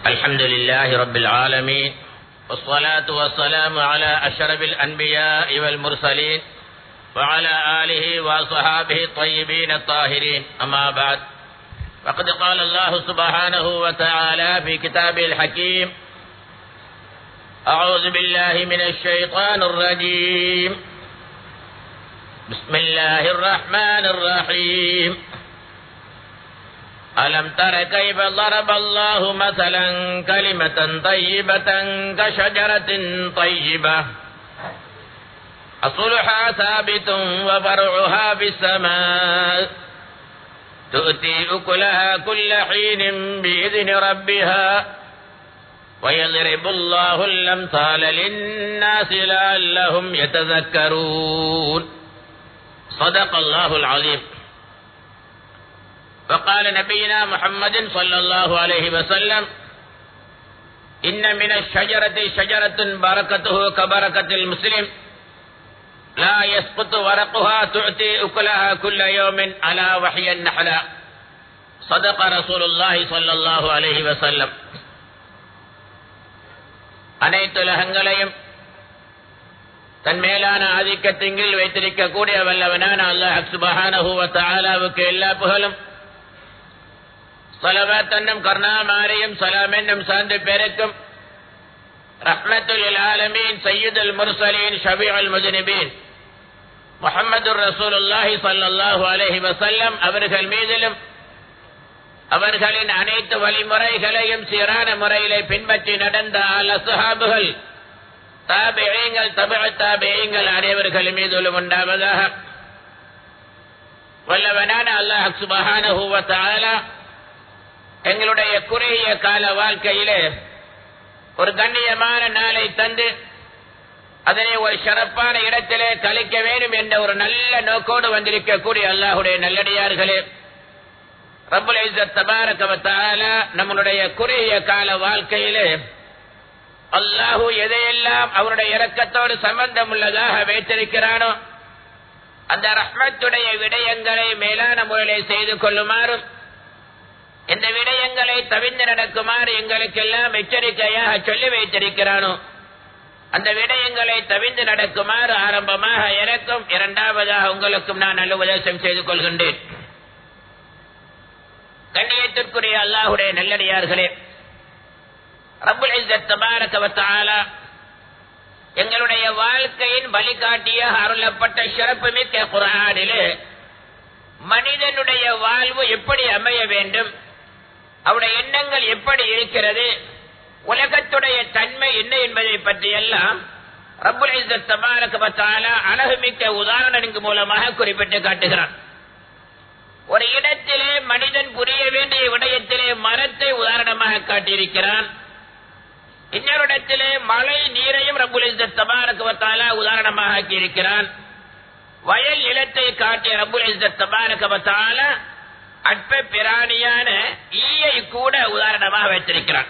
الحمد لله رب العالمين والصلاة والسلام على أشرف الأنبياء والمرسلين وعلى آله وصحابه الطيبين الطاهرين أما بعد فقد قال الله سبحانه وتعالى في كتابه الحكيم أعوذ بالله من الشيطان الرجيم بسم الله الرحمن الرحيم ألم تر كيف ضرب الله مثلا كلمة طيبة كشجرة طيبة أصلها ثابت وفرعها في السماء تؤتي أكلها كل حين بإذن ربها ويضرب الله الأمثال للناس لعلهم يتذكرون صدق الله العظيم وقال نبينا محمد صلى الله عليه وسلم إن من الشجرة شجرة بركته كبركة المسلم لا يسقط ورقها تؤتي أكلها كل يوم على وحي النحل صدق رسول الله صلى الله عليه وسلم அனைத்து உலகங்களையும் தன் மேலான ஆதிக்கத்திங்கில் வைத்திருக்கக்கூடிய வல்லவனான அல்லாஹ் சுபஹானஹுவத்தாலாவுக்கு எல்லா புகழும் சலவாத் என்னும் கருணாமாரியும் சலாம் என்னும் சார்ந்து பெருக்கும் ரஹ்மத்துல் ஆலமீன் சையீதுல் முர்சலீன் ஷபீஉல் முஜ்னிபீன் முஹம்மது ரசூலுல்லாஹி ஸல்லல்லாஹு அலைஹி வஸல்லம் அவர்கள் மீதிலும் அவர்களின் அனைத்து வழிமுறைகளையும் சீரான முறையிலே பின்பற்றி நடந்த ஆல சுஹாபுகள் தாபியங்கள் தபிழ தாபியங்கள் அனைவர்கள் மீதிலும் உண்டாவதாக வல்லவனான அல்லாஹ் சுபஹானஹு வ தஆலா எங்களுடைய குறுகிய கால வாழ்க்கையிலே ஒரு கண்ணியமான நாளை தந்து அதனை ஒரு சிறப்பான இடத்திலே கழிக்க வேண்டும் என்ற ஒரு நல்ல நோக்கோடு வந்திருக்கக்கூடிய அல்லாஹுடைய நல்லடியார்களே ரபுல் தபாரகவத்தால நம்மளுடைய குறுகிய கால வாழ்க்கையிலே அல்லாஹு எதையெல்லாம் அவருடைய இரக்கத்தோடு சம்பந்தம் உள்ளதாக வைத்திருக்கிறானோ அந்த ரஹ்மத்துடைய விடயங்களை மேலான முறையிலே செய்து கொள்ளுமாறும் இந்த விடயங்களை தவிர்ந்து நடக்குமாறு எங்களுக்கெல்லாம் எச்சரிக்கையாக சொல்லி வைத்திருக்கிறானோ அந்த விடயங்களை தவிர்ந்து நடக்குமாறு ஆரம்பமாக எனக்கும் இரண்டாவதாக உங்களுக்கும் நான் நல்ல உபதேசம் செய்து கொள்கின்றேன் கண்ணியத்திற்குரிய அல்லாஹுடைய நல்லடியார்களே ரபுல் தபாரகவத்தாலா எங்களுடைய வாழ்க்கையின் வழிகாட்டியாக அருளப்பட்ட சிறப்புமிக்க குரானிலே மனிதனுடைய வாழ்வு எப்படி அமைய வேண்டும் அவருடைய எண்ணங்கள் எப்படி இருக்கிறது உலகத்துடைய தன்மை என்ன என்பதை பற்றி எல்லாம் ரபுல் தபாரகவத்தாலா அழகுமிக்க உதாரணங்கள் மூலமாக குறிப்பிட்டு காட்டுகிறான் ஒரு இடத்திலே மனிதன் புரிய வேண்டிய விடயத்திலே மரத்தை உதாரணமாக காட்டியிருக்கிறான் இன்னொரு இடத்திலே மழை நீரையும் ரபுல் தபாரகவத்தாலா உதாரணமாக ஆக்கியிருக்கிறான் வயல் நிலத்தை காட்டிய ரபுல் தபாரகவத்தால அற்ப பிராணியான ஈயை கூட உதாரணமாக வைத்திருக்கிறான்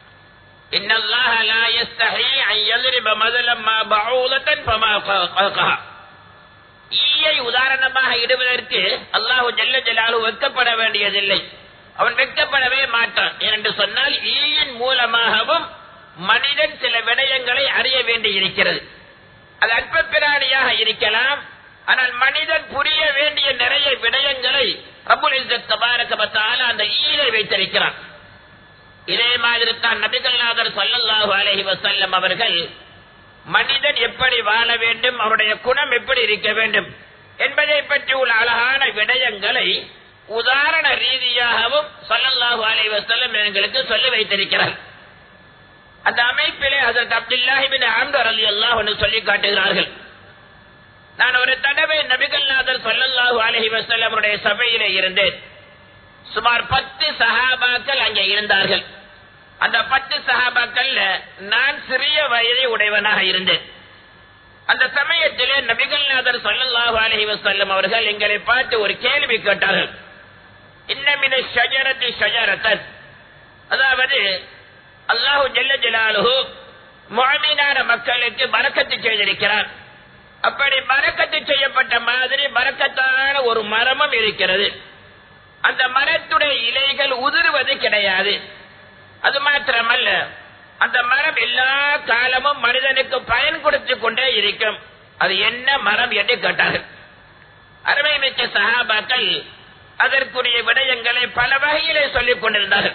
ஈயை உதாரணமாக இடுவதற்கு அல்லாஹு ஜல்ல ஜலாலு வெக்கப்பட வேண்டியதில்லை அவன் வெக்கப்படவே மாட்டான் ஏனென்று சொன்னால் ஈயின் மூலமாகவும் மனிதன் சில விடயங்களை அறிய வேண்டி இருக்கிறது அது அற்ப பிராணியாக இருக்கலாம் ஆனால் மனிதன் புரிய வேண்டிய நிறைய விடயங்களை ரபுல் அந்த ஈரை வைத்திருக்கிறான் இதே மாதிரி தான் நபிகள்நாதர் சல்லல்லாஹு அலஹி வசல்லம் அவர்கள் மனிதன் எப்படி வாழ வேண்டும் அவருடைய குணம் எப்படி இருக்க வேண்டும் என்பதை பற்றி உள்ள அழகான விடயங்களை உதாரண ரீதியாகவும் சல்லல்லாஹு அலி வசல்லம் எங்களுக்கு சொல்லி வைத்திருக்கிறார் அந்த அமைப்பிலே அதற்கு அப்துல்லாஹிபின் ஆம்தர் அலி அல்லாஹ் சொல்லி காட்டுகிறார்கள் நான் ஒரு தடவை நபிகள்நாதர் சொல்லல்லாஹு அலஹி வசல்லம் அவருடைய சபையிலே இருந்தேன் சுமார் பத்து சஹாபாக்கள் அங்கே இருந்தார்கள் அந்த பத்து சஹாபாக்கள் நான் சிறிய வயதை உடையவனாக இருந்தேன் அந்த சமயத்திலே நபிகள்நாதர் சொல்லல்லாஹு அலஹி வசல்லம் அவர்கள் எங்களை பார்த்து ஒரு கேள்வி கேட்டார்கள் இன்னமின ஷஜரத்து ஷஜரத்தன் அதாவது அல்லாஹு ஜல்ல ஜலாலுஹு முஅமினான மக்களுக்கு பரக்கத்து செய்திருக்கிறார் அப்படி பரக்கத்து செய்யப்பட்ட மாதிரி பரக்கத்தான ஒரு மரமும் இருக்கிறது அந்த மரத்துடைய இலைகள் உதிர்வது கிடையாது அது மாத்திரமல்ல அந்த மரம் எல்லா காலமும் மனிதனுக்கு பயன் கொடுத்து கொண்டே இருக்கும் அது என்ன மரம் என்று கேட்டார்கள் அருமை மிக்க சகாபாக்கள் அதற்குரிய விடயங்களை பல வகையிலே சொல்லிக் கொண்டிருந்தார்கள்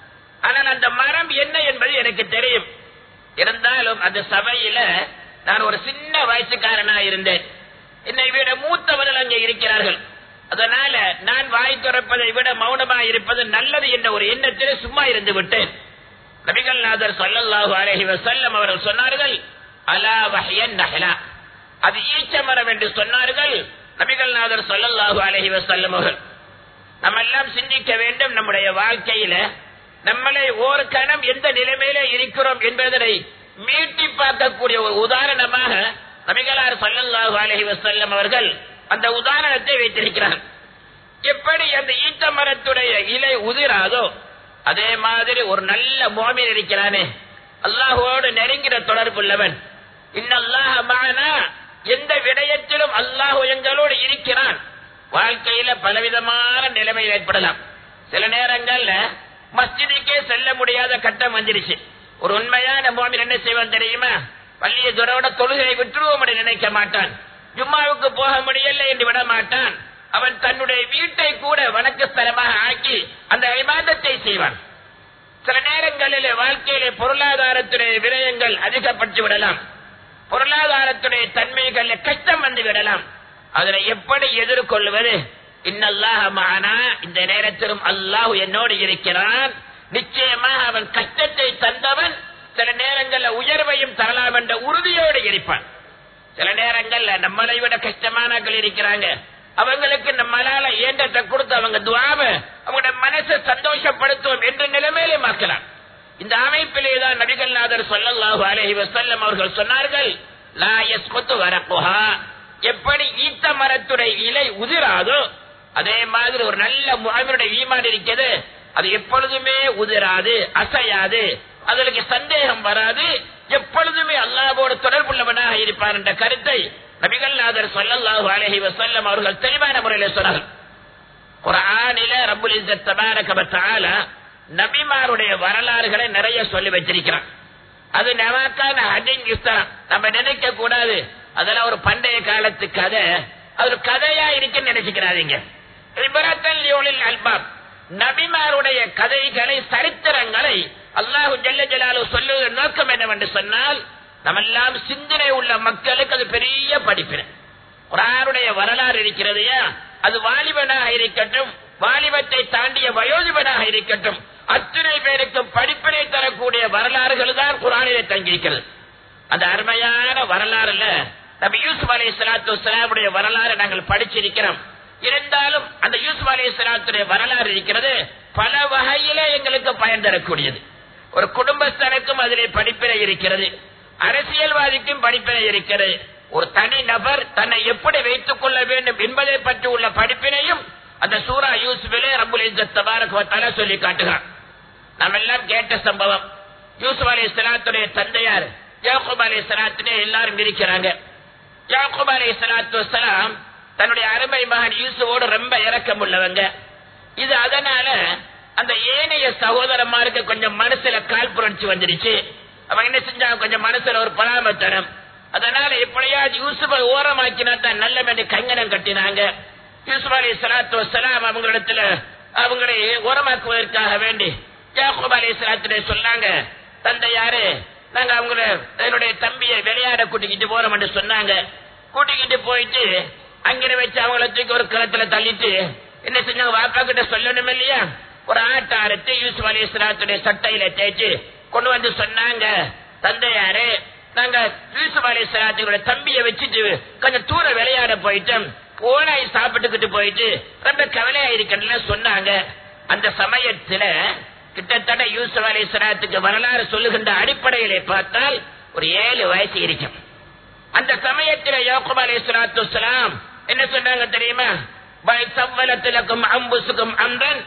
ஆனால் அந்த மரம் என்ன என்பது எனக்கு தெரியும் இருந்தாலும் அந்த சபையில நான் ஒரு சின்ன வயசுக்காரனா இருந்தேன் என்னை விட மூத்தவர்கள் அங்கே இருக்கிறார்கள் அதனால நான் வாய் திறப்பதை விட மௌனமா இருப்பது நல்லது என்ற ஒரு எண்ணத்திலே சும்மா இருந்து விட்டேன் நபிகள் நாதர் சொல்லல்லாஹு அலஹி வசல்லம் அவர்கள் சொன்னார்கள் அலா வஹயன் நஹலா அது ஈச்ச மரம் என்று சொன்னார்கள் நபிகள் நாதர் சொல்லல்லாஹு அலஹி வசல்லம் அவர்கள் நம்ம எல்லாம் சிந்திக்க வேண்டும் நம்முடைய வாழ்க்கையில நம்மளை ஒரு கணம் எந்த நிலைமையில இருக்கிறோம் என்பதனை மீட்டி பார்க்கக்கூடிய ஒரு உதாரணமாக நபிகளார் சல்லல்லாஹு அலஹி வசல்லம் அவர்கள் அந்த உதாரணத்தை வைத்திருக்கிறார் எப்படி அந்த ஈத்த மரத்துடைய இலை உதிராதோ அதே மாதிரி ஒரு நல்ல மோமின் இருக்கிறானே அல்லாஹுவோடு நெருங்கிற தொடர்புள்ளவன் இன்னல்லாஹ மானா எந்த விடயத்திலும் அல்லாஹு எங்களோடு இருக்கிறான் வாழ்க்கையில பலவிதமான நிலைமை ஏற்படலாம் சில நேரங்கள்ல மஸ்ஜிதுக்கே செல்ல முடியாத கட்டம் வந்துருச்சு ஒரு உண்மையான மோமின் என்ன செய்வான் தெரியுமா பள்ளிய துறவோட தொழுகை விட்டுருவோம் என்று நினைக்க மாட்டான் ஜும்மாவுக்கு போக முடியல என்று விட மாட்டான் அவன் தன்னுடைய வீட்டை கூட வணக்க ஸ்தலமாக ஆக்கி அந்த விவாதத்தை செய்வான் சில நேரங்களில் வாழ்க்கையிலே பொருளாதாரத்துடைய விரயங்கள் அதிகப்பட்டு விடலாம் பொருளாதாரத்துடைய தன்மைகள் கஷ்டம் வந்து விடலாம் அதனை எப்படி எதிர்கொள்வது இன்னல்லாக மானா இந்த நேரத்திலும் அல்லாஹ் என்னோடு இருக்கிறான் நிச்சயமாக அவன் கஷ்டத்தை தந்தவன் சில நேரங்களில் உயர்வையும் தரலாம் என்ற உறுதியோடு இருப்பான் சில நேரங்கள்ல நம்மளை விட கஷ்டமானங்கள் இருக்கிறாங்க அவங்களுக்கு நம்மளால ஏண்டத்தை கொடுத்து அவங்க துவாவ அவங்களோட மனசை சந்தோஷப்படுத்துவோம் என்ற நிலைமையிலே மாக்கலாம் இந்த அமைப்பிலே தான் நபிகள் நாதர் சொல்லல்லாஹு அலஹி வசல்லம் அவர்கள் சொன்னார்கள் லா யஸ்குத்து வரப்புஹா எப்படி ஈத்த மரத்துடைய இலை உதிராதோ அதே மாதிரி ஒரு நல்ல முகமனுடைய ஈமான் இருக்கிறது அது எப்பொழுதுமே உதிராது அசையாது அதற்கு சந்தேகம் வராது எப்பொழுதுமே அல்லாவோடு தொடர்புள்ளவனாக இருப்பார் என்ற கருத்தை நபிகள் நாதர் சொல்லல்லாஹு அலஹி வசல்லம் அவர்கள் தெளிவான முறையில் சொன்னார்கள் குரானில ரபுல் இஸ்ஸத் தபாரக வ தஆலா நபிமாருடைய வரலாறுகளை நிறைய சொல்லி வச்சிருக்கிறான் அது நமக்கான ஹஜிங் யுஸ்தரம் நம்ம நினைக்க கூடாது அதெல்லாம் ஒரு பண்டைய காலத்து கதை அது ஒரு கதையா இருக்குன்னு நினைச்சுக்கிறாதீங்க இபரத்தல் லியோலில் அல்பாப் நபிமாருடைய கதைகளை சரித்திரங்களை அல்லாஹு ஜல்ல ஜலாலு சொல்லுவதன் நோக்கம் என்னவென்று சொன்னால் நம்மெல்லாம் சிந்தனை உள்ள மக்களுக்கு அது பெரிய படிப்பினை குரானுடைய வரலாறு இருக்கிறது அது வாலிபனாக இருக்கட்டும் வாலிபத்தை தாண்டிய வயோதிபனாக இருக்கட்டும் அத்தனை பேருக்கு படிப்பினை தரக்கூடிய வரலாறுகள் தான் குரானிலே தங்கியிருக்கிறது அந்த அருமையான வரலாறுல நம்ம யூசுப் அலி சலாத்து வலாமுடைய வரலாறு நாங்கள் படிச்சிருக்கிறோம் இருந்தாலும் அந்த யூசுப் அலி சலாத்துடைய வரலாறு இருக்கிறது பல வகையிலே எங்களுக்கு பயன் தரக்கூடியது ஒரு குடும்பஸ்தனுக்கும் அதிலே படிப்பினை இருக்கிறது அரசியல்வாதிக்கும் படிப்பினை இருக்கிறது ஒரு தனி நபர் தன்னை எப்படி வைத்துக் கொள்ள வேண்டும் என்பதை பற்றி உள்ள படிப்பினையும் அந்த சூரா யூசுஃபிலே ரபுல் இஸ்ஸத் தபாரக் வ தஆலா சொல்லி காட்டுகிறார் நாம் எல்லாம் கேட்ட சம்பவம் யூசுப் அலி சலாத்துடைய தந்தையார் யாக்கூப் அலி சலாத்தினே எல்லாரும் இருக்கிறாங்க யாக்கூப் அலி சலாத்து வசலாம் தன்னுடைய அருமை மகன் யூசுவோடு ரொம்ப இறக்கம் உள்ளவங்க இது அதனால அந்த ஏனைய சகோதரமாருக்கு கொஞ்சம் மனசுல கால் புரட்சி வந்துருச்சு அவன் என்ன செஞ்சாங்க கொஞ்சம் மனசுல ஒரு பராமத்தனம் அதனால எப்படியாவது யூசுஃபை ஓரமாக்கினா தான் நல்ல கங்கணம் கட்டினாங்க யூசுப் அலி சலாத்து வசலாம் அவங்களிடத்துல அவங்களை ஓரமாக்குவதற்காக வேண்டி யாக்கூப் அலி சலாத்திலே சொன்னாங்க தந்தை யாரு நாங்க அவங்கள என்னுடைய தம்பியை விளையாட கூட்டிக்கிட்டு போறோம் என்று சொன்னாங்க கூட்டிக்கிட்டு போயிட்டு அங்கே வச்சு அவங்கள தூக்கி ஒரு களத்துல தள்ளிட்டு என்ன செஞ்சாங்க வாப்பா கிட்ட சொல்லணும் இல்லையா ஒரு ஆட்டை அரைத்து யூசுப் அலி இஸ்லாத்துடைய சட்டையில தேய்ச்சு கொண்டு வந்து சொன்னாங்க தந்தையாரு நாங்க யூசுப் அலி இஸ்லாத்துடைய தம்பியை வச்சுட்டு கொஞ்சம் தூர விளையாட போயிட்டோம் ஓனாய் சாப்பிட்டுக்கிட்டு போயிட்டு ரொம்ப கவலையா இருக்கன்னு சொன்னாங்க அந்த சமயத்துல கிட்டத்தட்ட யூசுப் அலி இஸ்லாத்துக்கு வரலாறு சொல்லுகின்ற அடிப்படையிலே பார்த்தால் ஒரு ஏழு வயசு இருக்கும் அந்த சமயத்தில் யாக்கூப் அலி இஸ்லாத்து வலாம் என்ன சொன்னாங்க தெரியுமா பல் சவ்வலத்திலக்கும் அம்புசுக்கும் அம்பன்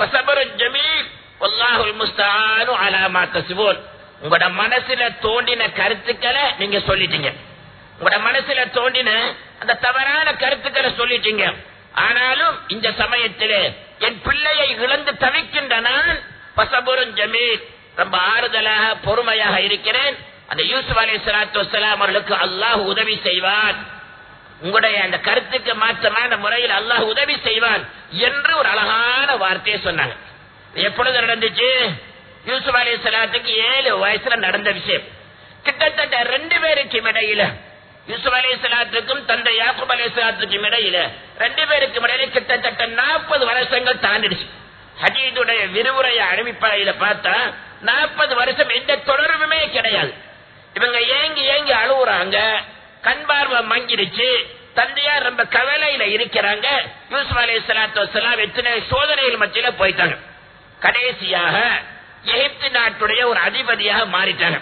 ஜமீல் வல்லாஹுல் முஸ்தானு அலா மா தசிபூன் உங்களோட மனசுல தோண்டின கருத்துக்களை நீங்க சொல்லிட்டீங்க உங்களோட மனசுல தோண்டின அந்த தவறான கருத்துக்களை சொல்லிட்டீங்க ஆனாலும் இந்த சமயத்திலே என் பிள்ளையை இழந்து தவிக்கின்ற நான் பசபுரும் ஜமீல் ரொம்ப ஆறுதலாக பொறுமையாக இருக்கிறேன் அந்த யூசுப் அலி சலாத்து வலாம் அவர்களுக்கு அல்லாஹ் உதவி செய்வான் உங்களுடைய அந்த கருத்துக்கு மாற்றமான முறையில் அல்லாஹ் உதவி செய்வான் என்று ஒரு அழகான வார்த்தையை சொன்னாங்க எப்பொழுது நடந்துச்சு யூசுப் அலி சலாத்துக்கு ஏழு வயசுல நடந்த விஷயம் கிட்டத்தட்ட ரெண்டு பேருக்கும் இடையில யூசுப் அலி சலாத்துக்கும் தந்தை யாக்குப் அலி சலாத்துக்கும் இடையில ரெண்டு பேருக்கும் இடையில கிட்டத்தட்ட நாற்பது வருஷங்கள் தாண்டிடுச்சு ஹஜீதுடைய விரிவுரையை அறிவிப்பறையில பார்த்தா நாற்பது வருஷம் எந்த தொடர்புமே கிடையாது இவங்க ஏங்கி ஏங்கி அழுகுறாங்க கண் பார்வை மங்கிடுச்சு தந்தையார் ரொம்ப கவலையில இருக்கிறாங்க யூசுப் அலி சலாத்து வலாம் எத்தனை சோதனைகள் மத்தியில போயிட்டாங்க கடைசியாக எகிப்து நாட்டுடைய ஒரு அதிபதியாக மாறிட்டாங்க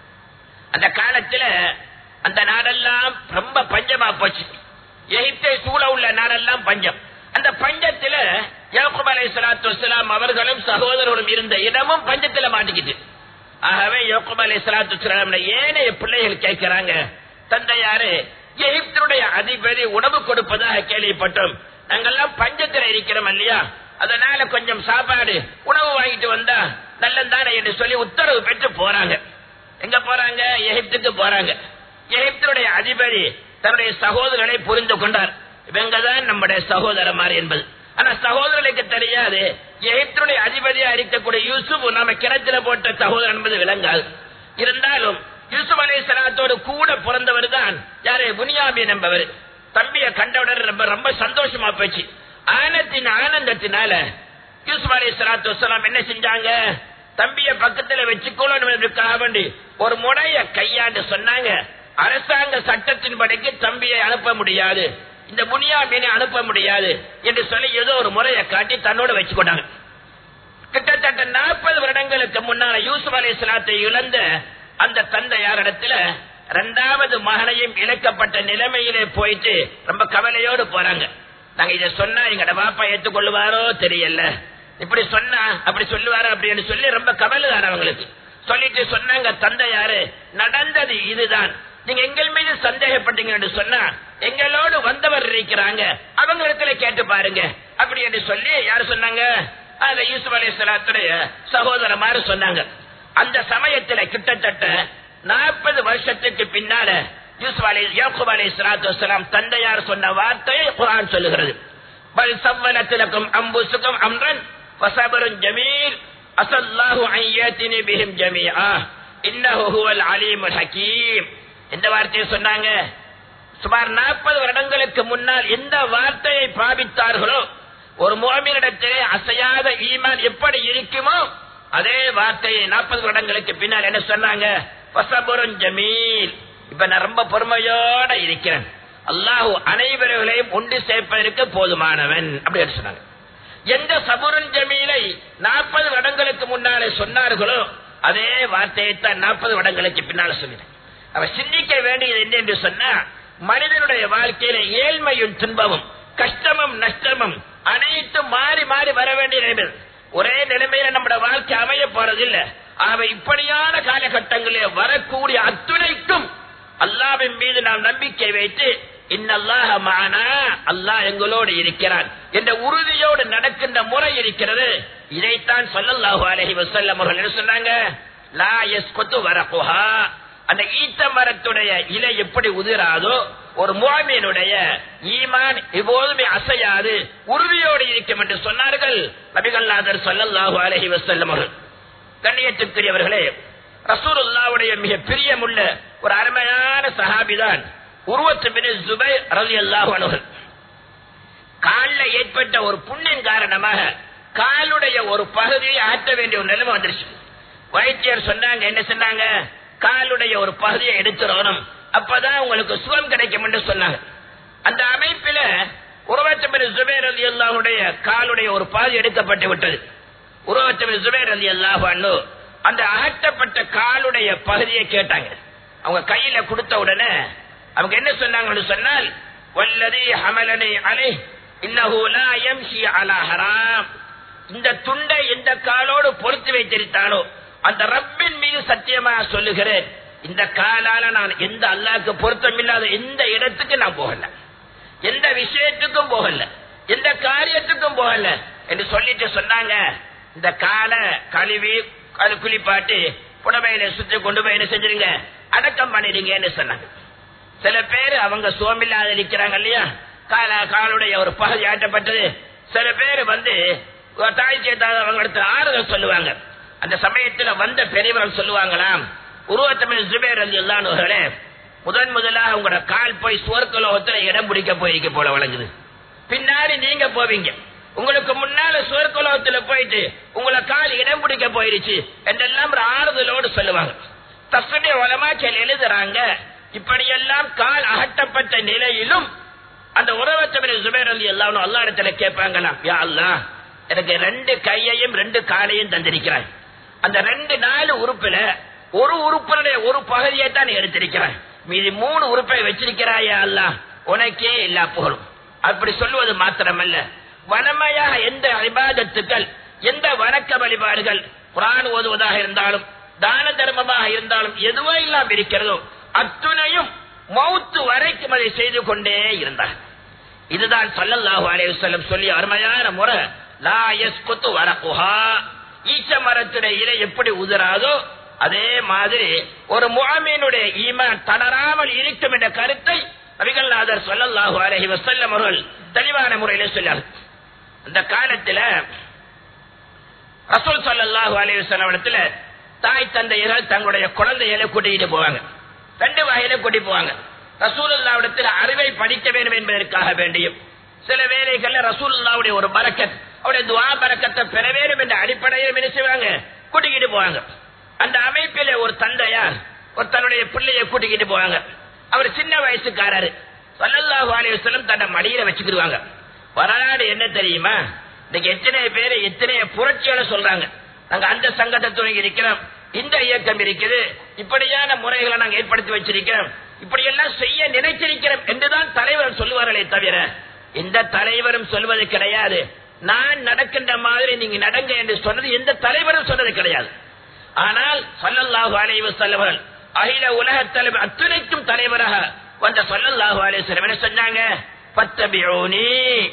அந்த காலத்துல அந்த நாடெல்லாம் ரொம்ப பஞ்சமா போச்சு எகிப்தை சூழ உள்ள நாடெல்லாம் பஞ்சம் அந்த பஞ்சத்துல யாக்குப் அலை சலாத்து வலாம் அவர்களும் சகோதரர்களும் இருந்த இடமும் பஞ்சத்துல மாட்டிக்கிட்டு ஆகவே யோகுப் அலை சலாத்து வலாம் ஏனைய பிள்ளைகள் கேட்கிறாங்க தந்தையாரு எகிப்தனுடைய அதிபதி உணவு கொடுப்பதாக கேள்விப்பட்டோம் நாங்கெல்லாம் பஞ்சத்துல இருக்கிறோம் இல்லையா அதனால கொஞ்சம் சாப்பாடு உணவு வாங்கிட்டு வந்தா நல்லந்தானே என்று சொல்லி உத்தரவு பெற்று போறாங்க எங்க போறாங்க எகிப்துக்கு போறாங்க எகிப்தனுடைய அதிபதி தன்னுடைய சகோதரர்களை புரிந்து கொண்டார் இவங்கதான் நம்முடைய சகோதரமார் என்பது ஆனா சகோதரர்களுக்கு தெரியாது எகிப்தனுடைய அதிபதியா இருக்கக்கூடிய யூசுப் நம்ம கிணத்துல போட்ட சகோதரன் என்பது விளங்காது இருந்தாலும் யூசுப் அலி சலாத்தோடு கூட பிறந்தவர் தான் யாரு புனியாமி என்பவர் தம்பிய கண்டவுடன் ரொம்ப ரொம்ப சந்தோஷமா போச்சு ஆனத்தின் ஆனந்தத்தினால யூசுப் அலி சலாத்து வலாம் என்ன செஞ்சாங்க தம்பிய பக்கத்துல வச்சுக்கொள்ளணுக்காக வேண்டி ஒரு முறைய கையாண்டு சொன்னாங்க அரசாங்க சட்டத்தின்படிக்கு தம்பியை அனுப்ப முடியாது இந்த புனியாமீனை அனுப்ப முடியாது என்று சொல்லி ஏதோ ஒரு முறையை காட்டி தன்னோட வச்சுக்கொண்டாங்க கிட்டத்தட்ட நாற்பது வருடங்களுக்கு முன்னால யூசுப் அலி இஸ்லாத்தை இழந்த அந்த தந்தையாரிடத்துல இரண்டாவது மகனையும் இழக்கப்பட்ட நிலைமையிலே போயிட்டு ரொம்ப கவலையோடு போறாங்க நாங்க இதை சொன்னா எங்கட பாப்பா ஏத்துக்கொள்ளுவாரோ தெரியல இப்படி சொன்னா அப்படி சொல்லுவாரு அப்படின்னு சொல்லி ரொம்ப கவலை தான் அவங்களுக்கு சொல்லிட்டு சொன்னாங்க தந்தையாரு நடந்தது இதுதான் நீங்க எங்கள் மீது சந்தேகப்பட்டீங்க என்று சொன்னா எங்களோடு வந்தவர் இருக்கிறாங்க அவங்க இடத்துல கேட்டு பாருங்க அப்படி என்று சொல்லி யாரு சொன்னாங்க அந்த யூசுப் அலி சலாத்துடைய சகோதரமாரு சொன்னாங்க அந்த சமயத்துல கிட்டத்தட்ட நாற்பது வருஷத்துக்கு பின்னால யூசுப் அலி யாக்குப் அலி சலாத்து வலாம் தந்தையார் சொன்ன வார்த்தையை குரான் சொல்லுகிறது பல் சவ்வலத்திலக்கும் அம்புசுக்கும் அம்ரன் வசபருன் ஜமீல் அசல்லாஹு ஐயாத்தினி பிஹிம் ஜமீஆ இன்னஹு ஹுவல் அலீமுல் ஹகீம் எந்த வார்த்தையை சொன்னாங்க சுமார் நாற்பது வருடங்களுக்கு முன்னால் எந்த வார்த்தையை பாவித்தார்களோ ஒரு மோமினிடத்திலே அசையாத ஈமான் எப்படி இருக்குமோ அதே வார்த்தையை நாற்பது வருடங்களுக்கு பின்னால் என்ன சொன்னாங்க வசபுரன் ஜமீல் இப்ப நான் ரொம்ப பொறுமையோட இருக்கிறேன் அல்லாஹு அனைவர்களையும் ஒன்று சேர்ப்பதற்கு போதுமானவன் அப்படின்னு சொன்னாங்க எந்த சபுரன் ஜமீலை நாற்பது வருடங்களுக்கு முன்னாலே சொன்னார்களோ அதே வார்த்தையை தான் நாற்பது வருடங்களுக்கு பின்னால சொல்லினேன் அவ சிந்திக்க வேண்டியது என்ன என்று சொன்னா மனிதனுடைய வாழ்க்கையில ஏழ்மையும் துன்பமும் கஷ்டமும் நஷ்டமும் அனைத்தும் மாறி மாறி வர வேண்டிய நிலைமை ஒரே நிலைமையில நம்முடைய வாழ்க்கை அமைய போறதில்ல ஆகவே இப்படியான காலகட்டங்களில் வரக்கூடிய அத்துணைக்கும் அல்லாவின் மீது நாம் நம்பிக்கை வைத்து இன்னல்லாஹ மானா அல்லாஹ் எங்களோடு இருக்கிறான் என்ற உறுதியோடு நடக்கின்ற முறை இருக்கிறது இதைத்தான் சொல்லல்லாஹு அலஹி வசல்லம் அவர்கள் என்ன சொன்னாங்க லா எஸ்கொத்து வரகுஹா அந்த ஈத்த மரத்துடைய இலை எப்படி உதிராதோ ஒரு முகாமியனுடைய ஈமான் எப்போதுமே அசையாது உறுதியோடு இருக்கும் என்று சொன்னார்கள் நபிகல்லாதர் சொல்லல்லாஹு அலஹி வசல்லம் அவர்கள் கண்ணியத்துக்குரியவர்களே ரசூலுல்லாவுடைய மிக பிரியமுள்ள ஒரு அருமையான சஹாபிதான் உருவத்து பின் ஜுபை ரவி அல்லாஹர்கள் காலில் ஏற்பட்ட ஒரு புண்ணின் காரணமாக காலுடைய ஒரு பகுதியை ஆற்ற வேண்டிய ஒரு நிலைமை வந்துருச்சு வைத்தியர் சொன்னாங்க என்ன சொன்னாங்க காலுடைய ஒரு பகுதியை எடுத்துடணும் அப்பதான் உங்களுக்கு சுகம் கிடைக்கும் என்று சொன்னாங்க அந்த அமைப்பில உருவச்சபின் ஜுபேர் அலி அல்லாஹுடைய காலுடைய ஒரு பாதி எடுக்கப்பட்டு விட்டது உருவச்சபின் ஜுபேர் அலி அல்லாஹு அந்த அகற்றப்பட்ட காலுடைய பகுதியை கேட்டாங்க அவங்க கையில கொடுத்த உடனே அவங்க என்ன சொன்னாங்கன்னு சொன்னால் வல்லதி ஹமலனை அலை இன்னஹு லா யம்ஷி அலா ஹராம் இந்த துண்டை எந்த காலோடு பொறுத்து வைத்திருத்தானோ அந்த ரப்பின் மீது சத்தியமா சொல்லுகிறேன் இந்த காலால நான் எந்த அல்லாஹ்க்கு பொருத்தம் இல்லாத எந்த இடத்துக்கு நான் போகல எந்த விஷயத்துக்கும் போகல எந்த காரியத்துக்கும் போகல என்று சொல்லிட்டு சொன்னாங்க இந்த காலை கழுவி அது குளிப்பாட்டி புடவையில சுத்தி கொண்டு போய் என்ன செஞ்சிருங்க அடக்கம் பண்ணிடுங்கன்னு சொன்னாங்க சில பேர் அவங்க சோமில்லாத இருக்கிறாங்க இல்லையா கால காலுடைய ஒரு பகுதி ஆட்டப்பட்டது சில பேர் வந்து தாய் சேத்தாத அவங்க அடுத்து ஆறுதல் சொல்லுவாங்க அந்த சமயத்துல வந்த பெரியவர்கள் சொல்லுவாங்களாம் உருவத்தமிழ் ஜுபேர் அலி அல்லானவர்களே முதன் முதலாக உங்களோட கால் போய் சுவர்க்கலோகத்துல இடம் பிடிக்க போயிருக்க போல வழங்குது பின்னாடி நீங்க போவீங்க உங்களுக்கு முன்னால சுவர்க்கலோகத்துல போயிட்டு உங்களை கால் இடம் பிடிக்க போயிருச்சு என்றெல்லாம் ஒரு ஆறுதலோடு சொல்லுவாங்க தஸ்வடைய உலமாச்சல் எழுதுறாங்க இப்படியெல்லாம் கால் அகட்டப்பட்ட நிலையிலும் அந்த உறவத்தமிழ் சுபேர் அலி எல்லாம் அல்லா இடத்துல கேட்பாங்களாம் யா அல்லா எனக்கு ரெண்டு கையையும் ரெண்டு காலையும் தந்திருக்கிறாய் அந்த ரெண்டு நாலு உறுப்புல ஒரு உறுப்பினுடைய ஒரு பகுதியை தான் நீ எடுத்திருக்கிறாய் மீதி மூணு உறுப்பை வச்சிருக்கிறாயா அல்லா உனக்கே எல்லா புகழும் அப்படி சொல்லுவது மாத்திரமல்ல வனமையாக எந்த அபிபாதத்துக்கள் எந்த வணக்க வழிபாடுகள் குரான் ஓதுவதாக இருந்தாலும் தான தர்மமாக இருந்தாலும் எதுவோ இல்லாம இருக்கிறதோ அத்துணையும் மௌத்து வரைக்கும் அதை செய்து கொண்டே இருந்தார் இதுதான் சல்லல்லாஹு அலைஹி வஸல்லம் சொல்லி அருமையான முறை லா யஸ்குத்து வரகுஹா ஈச்ச மரத்துடைய இலை எப்படி உதிராதோ அதே மாதிரி ஒரு முஅமீனுடைய ஈமான் தளராமல் இருக்கும் என்ற கருத்தை நபிகள்நாதர் ஸல்லல்லாஹு அலைஹி வஸல்லம் அவர்கள் தெளிவான முறையிலே சொன்னார் அந்த காலத்துல ரசூல் ஸல்லல்லாஹு அலைஹி வஸல்லம் இடத்துல தாய் தந்தையர்கள் தங்களுடைய குழந்தைகளை கூட்டிட்டு போவாங்க ரெண்டு வகையில கூட்டி போவாங்க ரசூலுல்லாவிடத்தில் அறிவை படிக்க வேண்டும் என்பதற்காக வேண்டியும் சில வேலைகள்ல ரசூலுல்லாவுடைய ஒரு பரக்கத் அவருடைய துவா பரக்கத்தை பெற வேண்டும் என்ற அடிப்படையில் என்ன செய்வாங்க கூட்டிக்கிட்டு போவாங்க அந்த அமைப்பில ஒரு தந்தையார் ஒரு தன்னுடைய பிள்ளைய கூட்டிக்கிட்டு போவாங்க அவர் சின்ன வயசுக்காரரு சல்லல்லாஹு அலைஹி வஸல்லம் தன்னை மடியில வச்சுக்கிடுவாங்க வரலாறு என்ன தெரியுமா இன்னைக்கு எத்தனை பேர் எத்தனை புரட்சிகளை சொல்றாங்க நாங்க அந்த சங்கத்தை துவங்கி இருக்கிறோம் இந்த இயக்கம் இருக்குது இப்படியான முறைகளை நாங்க ஏற்படுத்தி வச்சிருக்கிறோம் இப்படி எல்லாம் செய்ய நினைச்சிருக்கிறோம் என்றுதான் தலைவர் சொல்லுவார்களே தவிர எந்த தலைவரும் சொல்வது கிடையாது நான் நடக்கின்ற மாதிரி நீங்க நடங்க என்று சொன்னது எந்த தலைவரும் சொன்னது கிடையாது ஆனால் சல்லல்லாஹு அலைஹி வஸல்லம் அகில உலக தலைவர் அத்துணைக்கும் தலைவராக வந்த சல்லல்லாஹு அலைஹி வஸல்லம் என்ன சொன்னாங்க பத்தபியூனி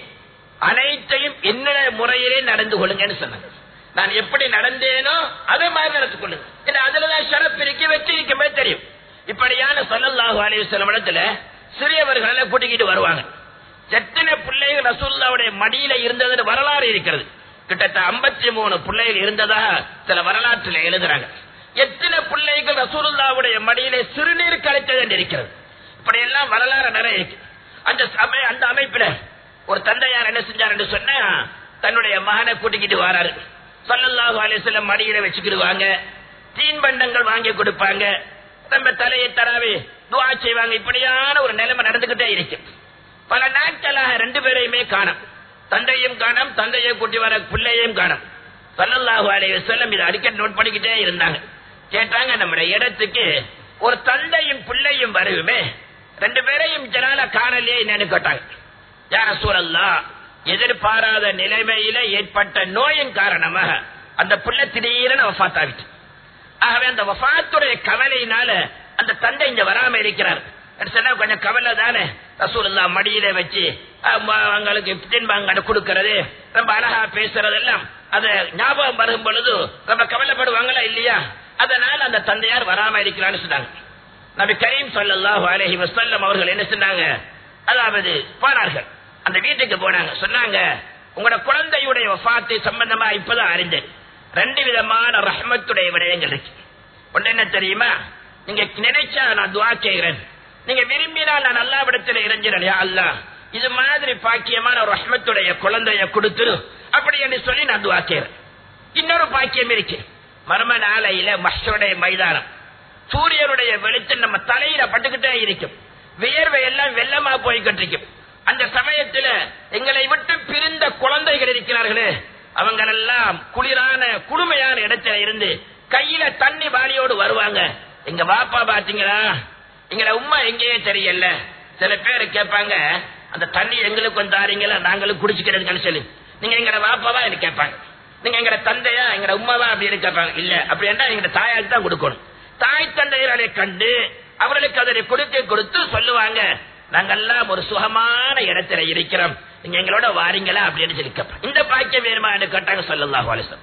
அனைத்தையும் என்னுடைய முறையிலே நடந்து கொள்ளுங்கன்னு சொன்னாங்க நான் எப்படி நடந்தேனோ அதே மாதிரி நடந்து கொள்ளுங்க ஏன்னா அதுலதான் ஷரப் இருக்கு வெற்றி இருக்குமே தெரியும் இப்படியான சல்லல்லாஹு அலைஹி வஸல்லம் இடத்துல சிறியவர்களை கூட்டிக்கிட்டு வருவாங்க எத்தனை பிள்ளைகள் ரசூல்லாவுடைய மடியில இருந்ததுன்னு வரலாறு இருக்கிறது கிட்டத்தட்ட ஐம்பத்தி மூணு பிள்ளைகள் இருந்ததாக சில வரலாற்றில் எழுதுறாங்க எத்தனை பிள்ளைகள் ரசூலுல்லாவுடைய மடியிலே சிறுநீர் கலைத்தது என்று இருக்கிறது இப்படி எல்லாம் வரலாறு நிறைய இருக்கு அந்த சமய அந்த அமைப்பில ஒரு தந்தையார் என்ன செஞ்சார் என்று சொன்னா தன்னுடைய மகனை கூட்டிக்கிட்டு வராரு சல்லல்லாஹு அலிஸ்லம் மடியில வச்சுக்கிடுவாங்க தீன் பண்டங்கள் வாங்கி கொடுப்பாங்க நம்ம தலையை தராவே துவா செய்வாங்க இப்படியான ஒரு நிலைமை நடந்துகிட்டே இருக்கு பல நாட்களாக ரெண்டு பேரையுமே காணும் தந்தையும் காணும் தந்தையை கூட்டி வர பிள்ளையும் காணும் சல்லல்லாஹு அலைஹி வஸல்லம் இதை அடிக்கடி நோட் பண்ணிக்கிட்டே இருந்தாங்க கேட்டாங்க நம்முடைய இடத்துக்கு ஒரு தந்தையும் பிள்ளையும் வருவுமே ரெண்டு பேரையும் ஜனால காணலையே என்னன்னு கேட்டாங்க யார சூழல்லா எதிர்பாராத நிலைமையில ஏற்பட்ட நோயின் காரணமாக அந்த பிள்ளை திடீரென வஃத்தாவிட்டு ஆகவே அந்த வஃத்துடைய கவலையினால அந்த தந்தை இங்க வராம இருக்கிறார் சொன்னா கொஞ்சம் கவலை தானே ரசூல்லா மடியில வச்சு அவங்களுக்கு தின்பாங்க கொடுக்கறது ரொம்ப அழகா பேசுறதெல்லாம் அது ஞாபகம் வரும் பொழுது ரொம்ப கவலைப்படுவாங்களா இல்லையா அதனால அந்த தந்தையார் வராம இருக்கிறான்னு சொன்னாங்க நபி கரீம் சல்லாஹு அலஹி வசல்லம் அவர்கள் என்ன சொன்னாங்க அதாவது போனார்கள் அந்த வீட்டுக்கு போனாங்க சொன்னாங்க உங்களோட குழந்தையுடைய வஃபாத்து சம்பந்தமா இப்பதான் அறிந்தேன் ரெண்டு விதமான ரஹ்மத்துடைய விடயங்கள் இருக்கு ஒன்று என்ன தெரியுமா நீங்க நினைச்சா நான் துவா செய்கிறேன் நீங்க விரும்பினால் நான் நல்லா விடத்தில் இறைஞ்சிறேன் யா அல்லா இது மாதிரி பாக்கியமான ஒரு ரஹ்மத்துடைய குழந்தைய கொடுத்துரு அப்படி என்று சொல்லி நான் துவா செய்கிறேன் இன்னொரு பாக்கியம் இருக்கு மர்ம நாளையில மஷருடைய மைதானம் சூரியனுடைய வெளிச்சம் நம்ம தலையில பட்டுக்கிட்டே இருக்கும் வியர்வை எல்லாம் வெள்ளமா போய்கிட்டு இருக்கும் அந்த சமயத்துல எங்களை விட்டு பிரிந்த குழந்தைகள் இருக்கிறார்களே அவங்களெல்லாம் குளிரான குளுமையான இடத்துல இருந்து கையில தண்ணி வாளியோடு வருவாங்க எங்க பாப்பா பாத்தீங்களா எங்களை உமா எங்கேயே தெரியல சில பேர் கேட்பாங்க அந்த தண்ணி எங்களுக்கு கொஞ்சம் தாரீங்களா நாங்களும் குடிச்சுக்கிறதுக்கு சொல்லி நீங்க எங்கட பாப்பாவா என்று கேட்பாங்க நீங்க எங்கட தந்தையா எங்கட உமாவா அப்படின்னு கேட்பாங்க இல்ல அப்படி என்ன எங்க தாயாக்கு தான் கொடுக்கணும் தாய் தந்தையர்களை கண்டு அவர்களுக்கு அதனை கொடுக்க கொடுத்து சொல்லுவாங்க நாங்கெல்லாம் ஒரு சுகமான இடத்துல இருக்கிறோம் நீங்க எங்களோட வாரீங்களா அப்படின்னு சொல்லி கேட்பாங்க இந்த பாக்கியம் வேணுமா என்று கேட்டாங்க சொல்லலாம் வாலிசம்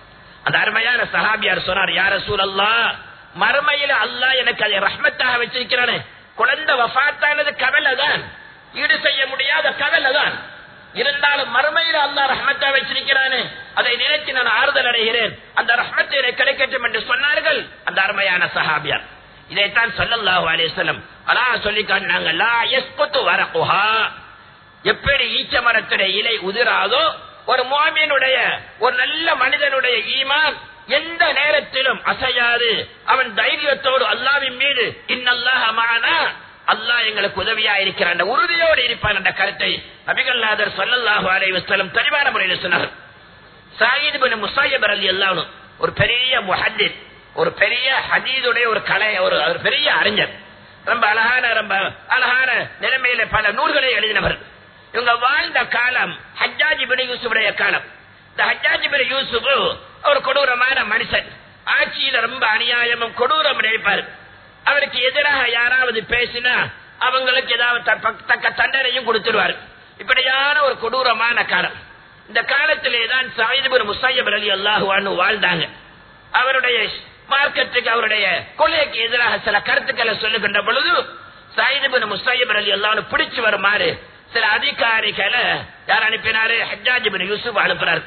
அந்த அருமையான சஹாபியார் சொன்னார் யார சூழல்லா மறுமையில அல்லாஹ் எனக்கு அதை ரஹ்மத்தாக வச்சிருக்கிறானே குழந்தை வஃபாத்தானது கவலை தான் ஈடு செய்ய முடியாத கவலை தான் இருந்தாலும் மறுமையில அல்லாஹ் ரஹ்மத்தா வச்சிருக்கிறானே அதை நினைத்து நான் ஆறுதல் அடைகிறேன் அந்த ரஹ்மத்தை எனக்கு கிடைக்கட்டும் என்று சொன்னார்கள் அந்த அருமையான சஹாபியார் இதைத்தான் ஸல்லல்லாஹு அலைஹி வஸல்லம் அல்லாஹ் சொல்லி காட்டினாங்க லா யஸ்குத்து வரகுஹா எப்படி ஈச்ச மரத்துடைய இலை உதிராதோ ஒரு மோமியனுடைய ஒரு நல்ல மனிதனுடைய ஈமான் எந்த நேரத்திலும் அசையாது அவன் தைரியத்தோடு அல்லாவின் மீது இன்னல்லாஹ மஅனா அல்லாஹ் எங்களுக்கு உதவியா இருக்கிறான் அந்த உறுதியோடு இருப்பான் என்ற கருத்தை நபிகள்நாதர் ஸல்லல்லாஹு அலைஹி வஸல்லம் தெளிவான முறையில் சொன்னார் சாயித் பின் முஸையப் ரலியல்லாஹு ஒரு பெரிய முஹத்திஸ் ஒரு பெரிய ஹதீதுடைய ஒரு கலை ஒரு ஒரு பெரிய அறிஞர் ரொம்ப அழகான ரொம்ப அழகான நிலைமையில பல நூல்களை எழுதினவர் இவங்க வாழ்ந்த காலம் ஹஜ்ஜாஜி பின் யூசுஃபுடைய காலம் இந்த ஹஜ்ஜாஜி பின் யூசுப் ஒரு கொடூரமான மனுஷன் ஆட்சியில ரொம்ப அநியாயமும் கொடூரம் நினைப்பார் அவருக்கு எதிராக யாராவது பேசினா அவங்களுக்கு ஏதாவது தப்ப- தக்க தண்டனையும் கொடுத்துருவார் இப்படியான ஒரு கொடூரமான காலம் இந்த காலத்திலே தான் சாயிதுபுர் முசாயிப் அலி அல்லாஹுவான்னு வாழ்ந்தாங்க அவருடைய மார்க்கத்துக்கு அவருடைய கொலைக்கு எதிராக சில கருத்துக்களை சொல்லுகின்ற பொழுது சாயிதுபின் முசாயிப் அலி அல்லாஹ் பிடிச்சு வருமாறு சில அதிகாரிகளை யார் அனுப்பினாரு ஹஜ்ஜாஜ் பின் யூசுப் அனுப்புறாரு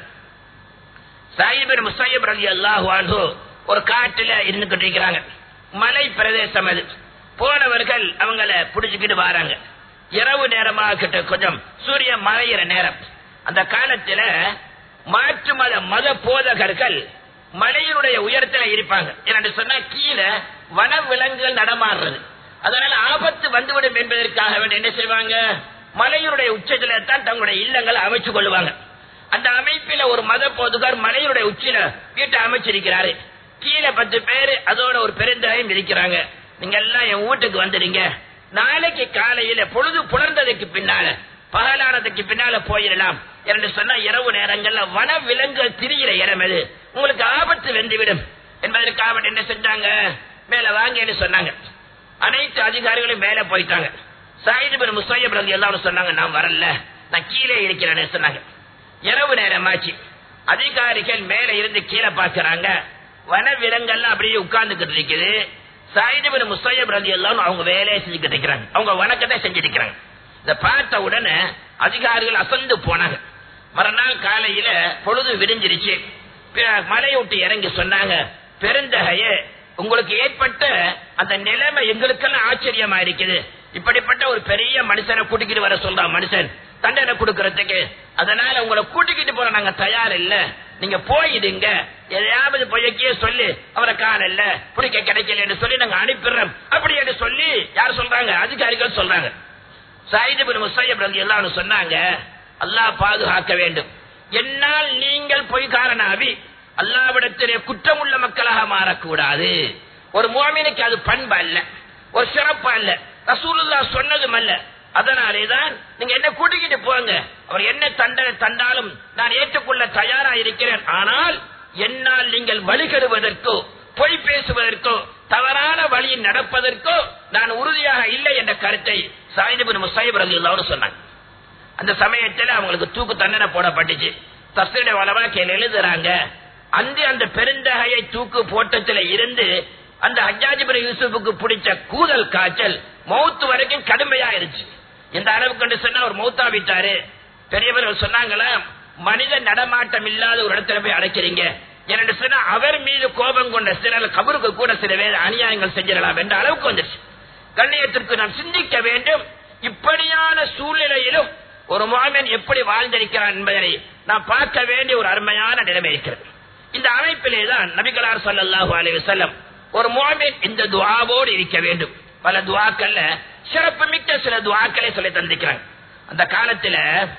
சாயிபின் முசாயிப் அலி அல்லாஹு ஒரு காட்டுல இருந்துகிட்டு இருக்கிறாங்க மலை பிரதேசம் அது போனவர்கள் அவங்கள புடிச்சுக்கிட்டு வராங்க இரவு நேரமாக கிட்ட கொஞ்சம் சூரியன் மறையிற நேரம் அந்த காலத்துல மாற்று மத மத போதகர்கள் மலையினுடைய உயரத்துல இருப்பாங்க என்று சொன்னா கீழே வன விலங்குகள் நடமாடுறது அதனால ஆபத்து வந்துவிடும் என்பதற்காக வேண்டி என்ன செய்வாங்க மலையினுடைய உச்சத்துல தான் தங்களுடைய இல்லங்களை அமைச்சு கொள்வாங்க அந்த அமைப்பில ஒரு மத போதுகார் மலையினுடைய உச்சியில வீட்டை அமைச்சிருக்கிறாரு கீழே பத்து பேரு அதோட ஒரு பெருந்தாயும் இருக்கிறாங்க நீங்க எல்லாம் என் வீட்டுக்கு வந்துடுங்க நாளைக்கு காலையில பொழுது புலர்ந்ததுக்கு பின்னால பகலானதுக்கு பின்னால போயிடலாம் என்று சொன்னா இரவு நேரங்கள்ல வன விலங்குகள் திரிகிற இடம் அது உங்களுக்கு ஆபத்து வெந்துவிடும் என்பதற்காக வேண்டி என்ன செஞ்சாங்க மேல வாங்கன்னு சொன்னாங்க அனைத்து அதிகாரிகளும் மேல போயிட்டாங்க சாயிது பின் முசாயிப் ரலி எல்லாரும் சொன்னாங்க நான் வரல நான் கீழே இருக்கிறேன்னு சொன்னாங்க இரவு நேரமாச்சு அதிகாரிகள் மேல இருந்து கீழே பாக்குறாங்க வன விலங்கெல்லாம் அப்படியே உட்கார்ந்துகிட்டு இருக்குது சாயிது பின் முசாயிப் ரலி எல்லாம் அவங்க வேலையை செஞ்சுக்கிட்டு இருக்கிறாங்க அவங்க வணக்கத்தை செஞ்சுட்டு இருக்கிறாங்க இத பார்த்த உடனே அதிகாரிகள் அசந்து போனாங்க மறுநாள் காலையில பொழுது விடிஞ்சிருச்சு பிற- மலையை விட்டு இறங்கி சொன்னாங்க பெருந்தகையே உங்களுக்கு ஏற்பட்ட அந்த நிலைமை எங்களுக்கெல்லாம் ஆச்சரியமா இருக்குது இப்படிப்பட்ட ஒரு பெரிய மனுஷனை கூட்டிக்கிட்டு வர சொல்றான் மனுஷன் தண்டனை கொடுக்கறதுக்கு அதனால உங்களை கூட்டிக்கிட்டு போற நாங்க தயார் இல்ல நீங்க போயிடுங்க எதையாவது பொய்யக்கே சொல்லி அவரை காணல பிடிக்க கிடைக்கலன்னு சொல்லி நாங்க அனுப்பிடுறோம் அப்படி என்று சொல்லி யார் சொல்றாங்க அதிகாரிகள் சொல்றாங்க சாயிது பின் முசையப் ரலி எல்லாம் சொன்னாங்க அல்லாஹ் பாதுகாக்க வேண்டும் என்னால் நீங்கள் பொய்காரனாவி அல்லாவிடத்திலே குற்றமுள்ள மக்களாக மாறக்கூடாது ஒரு மோமினுக்கு அது பண்பு அல்ல ஒரு சிறப்பு அல்ல ரசூலுல்லா சொன்னதும் அல்ல அதனாலேதான் நீங்க என்ன கூட்டிக்கிட்டு போங்க அவர் என்ன தண்டனை தந்தாலும் நான் ஏற்றுக்கொள்ள தயாரா இருக்கிறேன் ஆனால் என்னால் நீங்கள் வழிகெடுவதற்கோ பொய் பேசுவதற்கோ தவறான வழியில் நடப்பதற்கோ நான் உறுதியாக இல்லை என்ற கருத்தை சாயிதுபின் முசாயிப் ரலி எல்லாரும் சொன்னாங்க அந்த சமயத்துல அவங்களுக்கு தூக்கு தண்டனை போடப்பட்டுச்சு தஸ்திர வளவாக்கையில் எழுதுறாங்க அந்த அந்த பெருந்தகையை தூக்கு போட்டத்துல இருந்து அந்த ஹஜ்ஜாஜிபுர யூசுஃபுக்கு பிடிச்ச கூதல் காய்ச்சல் மௌத்து வரைக்கும் கடுமையா இருந்துச்சு இந்த அளவுக்கு என்று சொன்னா அவர் மௌத்தா விட்டாரு பெரியவர்கள் சொன்னாங்களா மனித நடமாட்டம் இல்லாத ஒரு இடத்துல போய் அடைக்கிறீங்க என்று சொன்னா அவர் மீது கோபம் கொண்ட சிலர் கபருக்கு கூட சில வேறு அநியாயங்கள் செஞ்சிடலாம் என்ற அளவுக்கு வந்துருச்சு கண்ணியத்திற்கு நாம் சிந்திக்க வேண்டும் இப்படியான சூழ்நிலையிலும் ஒரு மாமன் எப்படி வாழ்ந்திருக்கிறான் என்பதனை நாம் பார்க்க வேண்டிய ஒரு அருமையான நிலைமை இருக்கிறது இந்த அமைப்பிலே தான் நபிகளார் ஸல்லல்லாஹு அலைஹி வஸல்லம் ஒரு முஅமின் இந்த துஆவோடு இருக்க வேண்டும் பல துஆக்கள்ல சிறப்பு மிக்க சில துஆக்களை சொல்லி தந்திருக்கிறாங்க அந்த காலத்துல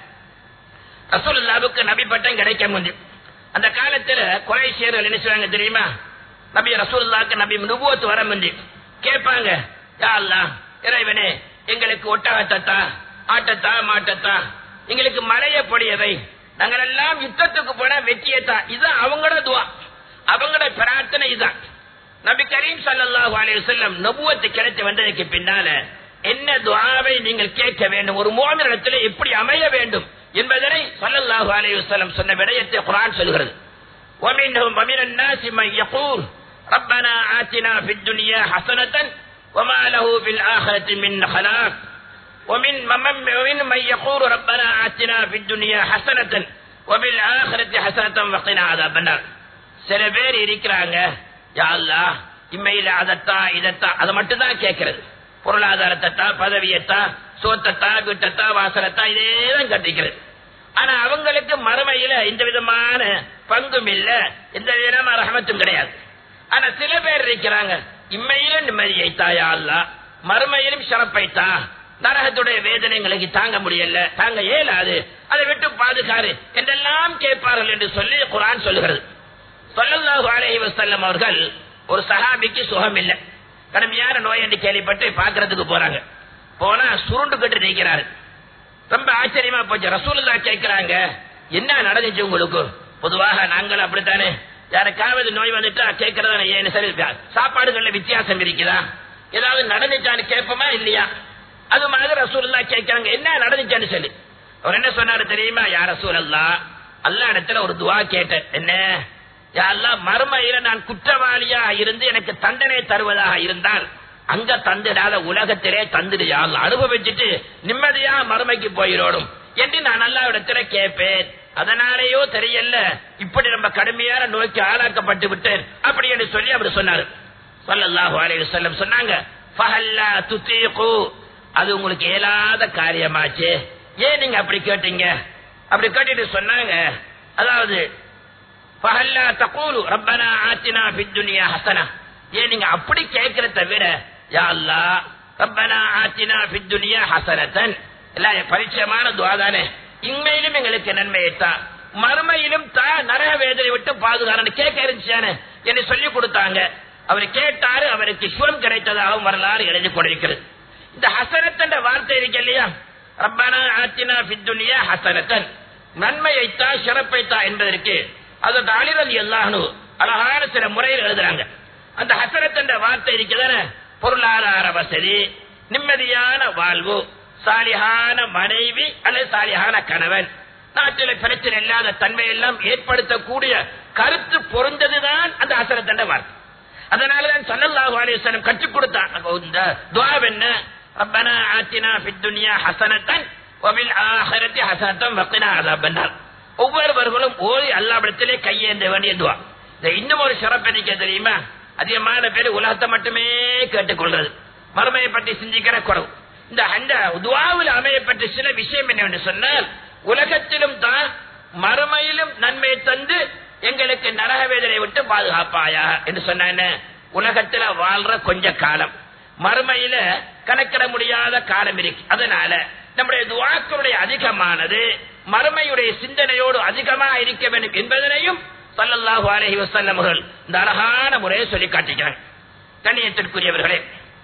ரசூலுல்லாவுக்கு நபி பட்டம் கிடைக்க முடியும் அந்த காலத்துல குறைசியர்கள் என்ன செய்வாங்க தெரியுமா நபி ரசூலுல்லாவுக்கு நபி நுபுவத்து வர முடியும் கேட்பாங்க யா அல்லாஹ் இறைவனே எங்களுக்கு ஒட்டகத்தத்தா ஆட்டத்தா மாட்டத்தா எங்களுக்கு மலைய பொடியவை நாங்கள் எல்லாம் யுத்தத்துக்கு போனா வெற்றியத்தா இதுதான் அவங்களோட துவா அவங்களோட பிரார்த்தனை இதுதான் நபி கரீம் ஸல்லல்லாஹு அலைஹி வஸல்லம் நபுவத்து கிடைத்து வந்ததுக்கு பின்னால என்ன துஆவை நீங்கள் கேட்க வேண்டும் ஒரு முஃமினிடத்தில் எப்படி அமைய வேண்டும் என்பதனை ஸல்லல்லாஹு அலைஹி வஸல்லம் சொன்ன விடயத்தை குர்ஆன் சொல்கிறது ومنهم ومن الناس من يقول ربنا آتنا في الدنيا حسنة وما له في الآخرة من خلاق ومن من ومن من يقول ربنا آتنا في الدنيا حسنة وبالآخرة حسنة وقنا عذاب النار சில பேர் இருக்கிறாங்க யா அல்லாஹ் இம்மையில அதத்தான் இதத்தான் அதை மட்டும் தான் கேட்கறது பொருளாதாரத்தை பதவியத்தா சோத்தத்தா வீட்டத்தா வாசலத்தா இதேதான் கட்டிக்கிறது ஆனா அவங்களுக்கு மறுமையில இந்த விதமான பங்கும் இல்ல எந்த விதமான ரகமத்தும் கிடையாது ஆனா சில பேர் இருக்கிறாங்க இம்மையில நிம்மதியை தாயா அல்லா மறுமையிலும் சிறப்பைத்தா நரகத்துடைய வேதனை எங்களுக்கு தாங்க முடியல தாங்க இயலாது அதை விட்டு பாதுகாரு என்றெல்லாம் கேட்பார்கள் என்று சொல்லி குரான் சொல்லுகிறது சொல்லல்லாஹு அலைஹி வஸல்லம் அவர்கள் ஒரு சஹாபிக்கு சுகம் இல்லை கடுமையான நோய் என்று கேள்விப்பட்டு பாக்குறதுக்கு போறாங்க போனா சுருண்டு கட்டு நிற்கிறாரு ரொம்ப ஆச்சரியமா போச்சு ரசூலுல்லா கேட்கிறாங்க என்ன நடந்துச்சு உங்களுக்கு பொதுவாக நாங்களும் அப்படித்தானே யாருக்காவது நோய் வந்துட்டா கேட்கறதா ஏன்னு சரி சாப்பாடுகள்ல வித்தியாசம் இருக்குதா ஏதாவது நடந்துச்சான்னு கேட்போமா இல்லையா அது மாதிரி ரசூலுல்லா கேட்கிறாங்க என்ன நடந்துச்சான்னு சொல்லி அவர் என்ன சொன்னாரு தெரியுமா யார் ரசூலல்லா அல்லா இடத்துல ஒரு துவா கேட்டேன் என்ன யாரெல்லாம் மறுமையில நான் குற்றவாளியா இருந்து எனக்கு தண்டனை தருவதாக இருந்தால் அங்க தந்துடாத உலகத்திலே தந்துடு யாழ் அனுபவிச்சுட்டு நிம்மதியா மறுமைக்கு போயிடணும் என்று நான் நல்லா இடத்துல கேட்பேன் அதனாலேயோ தெரியல இப்படி நம்ம கடுமையான நோய்க்கு ஆளாக்கப்பட்டு விட்டேன் அப்படி என்று சொல்லி அவர் சொன்னாரு சொல்லல்லாஹு அலைஹி வஸல்லம் சொன்னாங்க ஃபஹல்லா துதீகு அது உங்களுக்கு இயலாத காரியமாச்சு ஏன் நீங்க அப்படி கேட்டீங்க அப்படி கேட்டுட்டு சொன்னாங்க அதாவது ஃபஹல்லா தகூலு ரப்பனா ஆத்தினா ஃபித் துன்யா ஹஸனா ஏன் நீங்க அப்படி கேட்கறத விட யா அல்லாஹ் ரப்பனா ஆத்தினா ஃபித் துன்யா ஹஸனத்தன் எல்லாம் பரிச்சயமான துவா தானே இன்மையிலும் எங்களுக்கு நன்மையை தா மறுமையிலும் தா நரக வேதனை விட்டு பாதுகாரன் கேட்க இருந்துச்சானே என்று சொல்லி கொடுத்தாங்க அவர் கேட்டாரு அவருக்கு சுரம் கிடைத்ததாகவும் வரலாறு எழுதி கொண்டிருக்கிறது இந்த ஹசனத் என்ற வார்த்தை இருக்கு இல்லையா ரப்பனா ஆத்தினா ஃபித் துன்யா ஹசனத்தன் நன்மையைத்தா சிறப்பைத்தா என்பதற்கு அதற்கு அலிரல் எல்லானு அழகான சில முறையில் எழுதுறாங்க அந்த ஹசரத் என்ற வார்த்தை இருக்கிறதான பொருளாதார வசதி நிம்மதியான வாழ்வு சாலியான மனைவி அல்லது சாலியான கணவன் நாட்டில் பிரச்சனை இல்லாத தன்மை எல்லாம் ஏற்படுத்தக்கூடிய கருத்து பொருந்ததுதான் அந்த ஹசரத் என்ற வார்த்தை அதனாலதான் சல்லல்லாஹு அலைஹி வஸல்லம் கற்றுக் கொடுத்தான் இந்த துஆ என்ன ரப்பனா ஆத்தினா ஃபித் துன்யா ஹஸனத்தன் வபில் ஆஹிரத்தி ஹஸனத்தன் வக்கினா அஸாபன்னார் ஒவ்வொருவர்களும் ஓடி அல்லாவிடத்திலே கையேந்த வேண்டிய துவா இந்த இன்னும் ஒரு சிறப்பு எனக்கு தெரியுமா அதிகமான பேர் உலகத்தை மட்டுமே கேட்டுக்கொள்றது மறுமையை பற்றி சிந்திக்கிற குறவு இந்த அந்த துவாவில் அமையப்பட்ட சில விஷயம் என்னவென்று சொன்னால் உலகத்திலும் தான் மறுமையிலும் நன்மை தந்து எங்களுக்கு நரக வேதனை விட்டு பாதுகாப்பாயா என்று சொன்ன உலகத்துல வாழ்ற கொஞ்ச காலம் மறுமையில கணக்கிட முடியாத காலம் இருக்கு அதனால நம்முடைய துவாக்களுடைய அதிகமானது மறுமையுடைய சிந்தனையோடு அதிகமாக இருக்க வேண்டும் என்பதனையும் சல்லல்லாஹு அலைஹி வஸல்லம் அவர்கள் இந்த அழகான முறையை சொல்லி காட்டுகிறாங்க கண்ணியத்திற்குரியவர்களே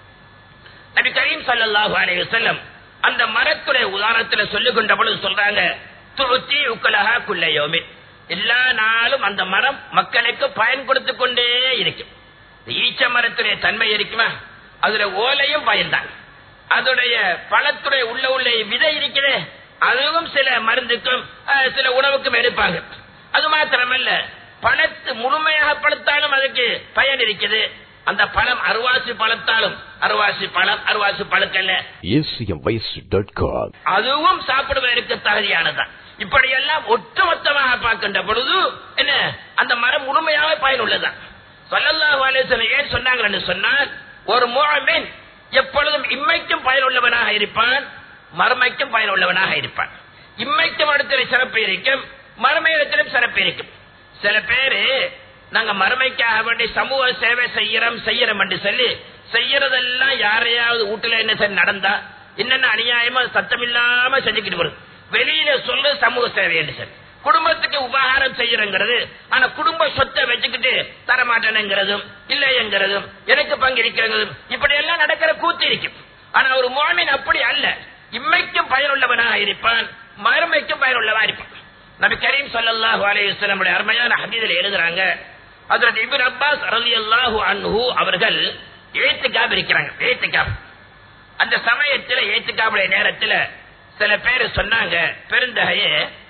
நபி கரீம் சல்லல்லாஹு அலைஹி வஸல்லம் அந்த மரத்துடைய உதாரணத்துல சொல்லிக் கொண்ட பொழுது சொல்றாங்க துருத்தி உக்கலஹா குல்லையோமே எல்லா நாளும் அந்த மரம் மக்களுக்கு பயன் கொடுத்து கொண்டே இருக்கும் ஈச்ச மரத்துடைய தன்மை இருக்குமா அதுல ஓலையும் பயன்தான் அதோடைய பழத்துடைய உள்ள உள்ள விதை இருக்கிறே அதுவும் சில மருந்துக்கும் அஹ், சில உணவுக்கும் எடுப்பாங்க அது மாத்திரமல்ல பழத்து முழுமையாக பழுத்தாலும் அதுக்கு பயன் இருக்குது அந்த பழம் அருவாசி பழத்தாலும் அருவாசி பழம் அருவாசி பழுக்கல்ல acmways.com. அதுவும் சாப்பிடுவதற்கு தகுதியானதுதான் இப்படியெல்லாம் ஒட்டுமொத்தமாக பார்க்கின்ற பொழுது என்ன அந்த மரம் முழுமையாக பயனுள்ளதான் சொல்லல்லாஹு அலைஹி வஸல்லம் ஏன் சொன்னாங்கன்னு சொன்னால் ஒரு முஅமின் எப்பொழுதும் இம்மைக்கும் பயனுள்ளவனாக இருப்பான் மறுமைக்கும் பயனுள்ளவனாக இருப்பான் இம்மைக்கும் இடத்துல சிறப்பு இருக்கும் மறுமை இடத்திலும் சிறப்பு இருக்கும் சில பேரு நாங்க மறுமைக்காக வேண்டி சமூக சேவை செய்யறோம் செய்யறோம் என்று சொல்லி செய்யறதெல்லாம் யாரையாவது வீட்டுல என்ன சரி நடந்தா என்னென்ன அநியாயமா சத்தம் இல்லாம செஞ்சுக்கிட்டு வரும் வெளியில சொல்லு சமூக சேவை என்று சொல்லி குடும்பத்துக்கு உபகாரம் செய்யறங்கிறது ஆனா குடும்ப சொத்தை வச்சுக்கிட்டு தரமாட்டேனுங்கிறதும் இல்லைங்கிறதும் எனக்கு பங்கு இருக்கிறதும் இப்படி எல்லாம் நடக்கிற கூத்து இருக்கும் ஆனா ஒரு மோமின் அப்படி அல்ல இம்மைக்கும் பயனுள்ளவனாக இருப்பான் மறுமைக்கும் பயனுள்ளவா இருப்பான் நபி கரீம் ஸல்லல்லாஹு அலைஹி வஸல்லம் அருமையான ஹதீஸில் எழுதுறாங்க ஹஜ்ரத் இப்னு அப்பாஸ் ரலியல்லாஹு அன்ஹு அவர்கள் ஏத்துக்காப் இருக்கிறாங்க ஏத்துக்காப் அந்த சமயத்துல ஏத்துக்காவுடைய நேரத்துல சில பேர் சொன்னாங்க பெருந்தகையே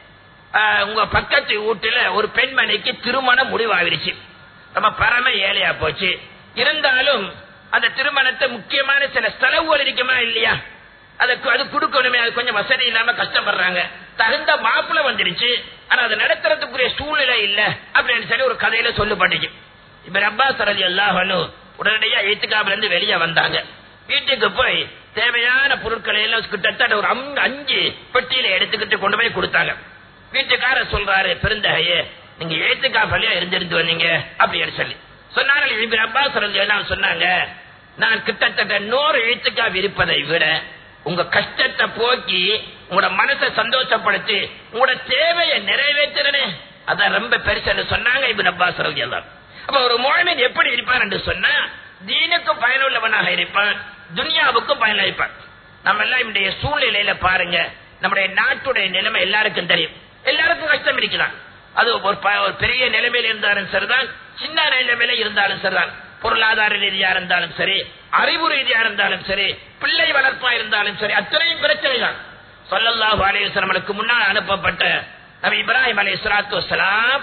ஆஹ், உங்க பக்கத்து வீட்டுல ஒரு பெண்மணிக்கு திருமணம் முடிவாயிருச்சு நம்ம பரம ஏழையா போச்சு இருந்தாலும் அந்த திருமணத்தை முக்கியமான சில செலவுகள் இருக்குமா இல்லையா அதுக்கு அது கொடுக்கணுமே அது கொஞ்சம் வசதி இல்லாம கஷ்டப்படுறாங்க தகுந்த மாப்பிளை வந்துருச்சு ஆனா அதை நடத்துறதுக்குரிய சூழ்நிலை இல்ல அப்படின்னு சொல்லி ஒரு கதையில சொல்லப்பட்டுச்சு இப்ப அப்பாஸ் ரலி அல்லாஹனு உடனடியா எழுத்துக்காப்புல இருந்து வெளியே வந்தாங்க வீட்டுக்கு போய் தேவையான பொருட்களை எல்லாம் கிட்டத்தட்ட ஒரு அம்- அஞ்சு பெட்டியில எடுத்துக்கிட்டு கொண்டு போய் கொடுத்தாங்க வீட்டுக்காரர் சொல்றாரு பெருந்தகையே நீங்க எழுத்துக்காப்பலையா இருந்திருந்து வந்தீங்க அப்படின்னு சொல்லி சொன்னார்கள் இப்ப அப்பாஸ் ரலி அல்லாஹ் சொன்னாங்க நான் கிட்டத்தட்ட நூறு எழுத்துக்காப் இருப்பதை விட உங்க கஷ்டத்தை போக்கி உங்களோட மனசை சந்தோஷப்படுத்தி உங்களோட தேவையை நிறைவேற்றுறனே அதான் ரொம்ப பெருசுன்னு சொன்னாங்க இப்ப அப்பாஸ் ரலி அல்லாஹ் அப்ப ஒரு மோமின் எப்படி இருப்பார் என்று சொன்னா தீனுக்கும் பயனுள்ளவனாக இருப்பான் துனியாவுக்கும் பயனளிப்பான் நம்ம எல்லாம் இன்றைய சூழ்நிலையில பாருங்க நம்முடைய நாட்டுடைய நிலைமை எல்லாருக்கும் தெரியும் எல்லாருக்கும் கஷ்டம் இருக்குதான் அது ஒரு ப- ஒரு பெரிய நிலைமையில இருந்தாலும் சரிதான் சின்ன நிலைமையில இருந்தாலும் சரிதான் பொருளாதார ரீதியா இருந்தாலும் சரி அறிவு ரீதியா இருந்தாலும் சரி பிள்ளை வளர்ப்பா இருந்தாலும் சரி அத்தனையும் பிரச்சனை தான் சொல்லல்லாஹு அலைவசனங்களுக்கு முன்னால் அனுப்பப்பட்ட நபி இப்ராஹிம் அலி சலாத்து வசலாம்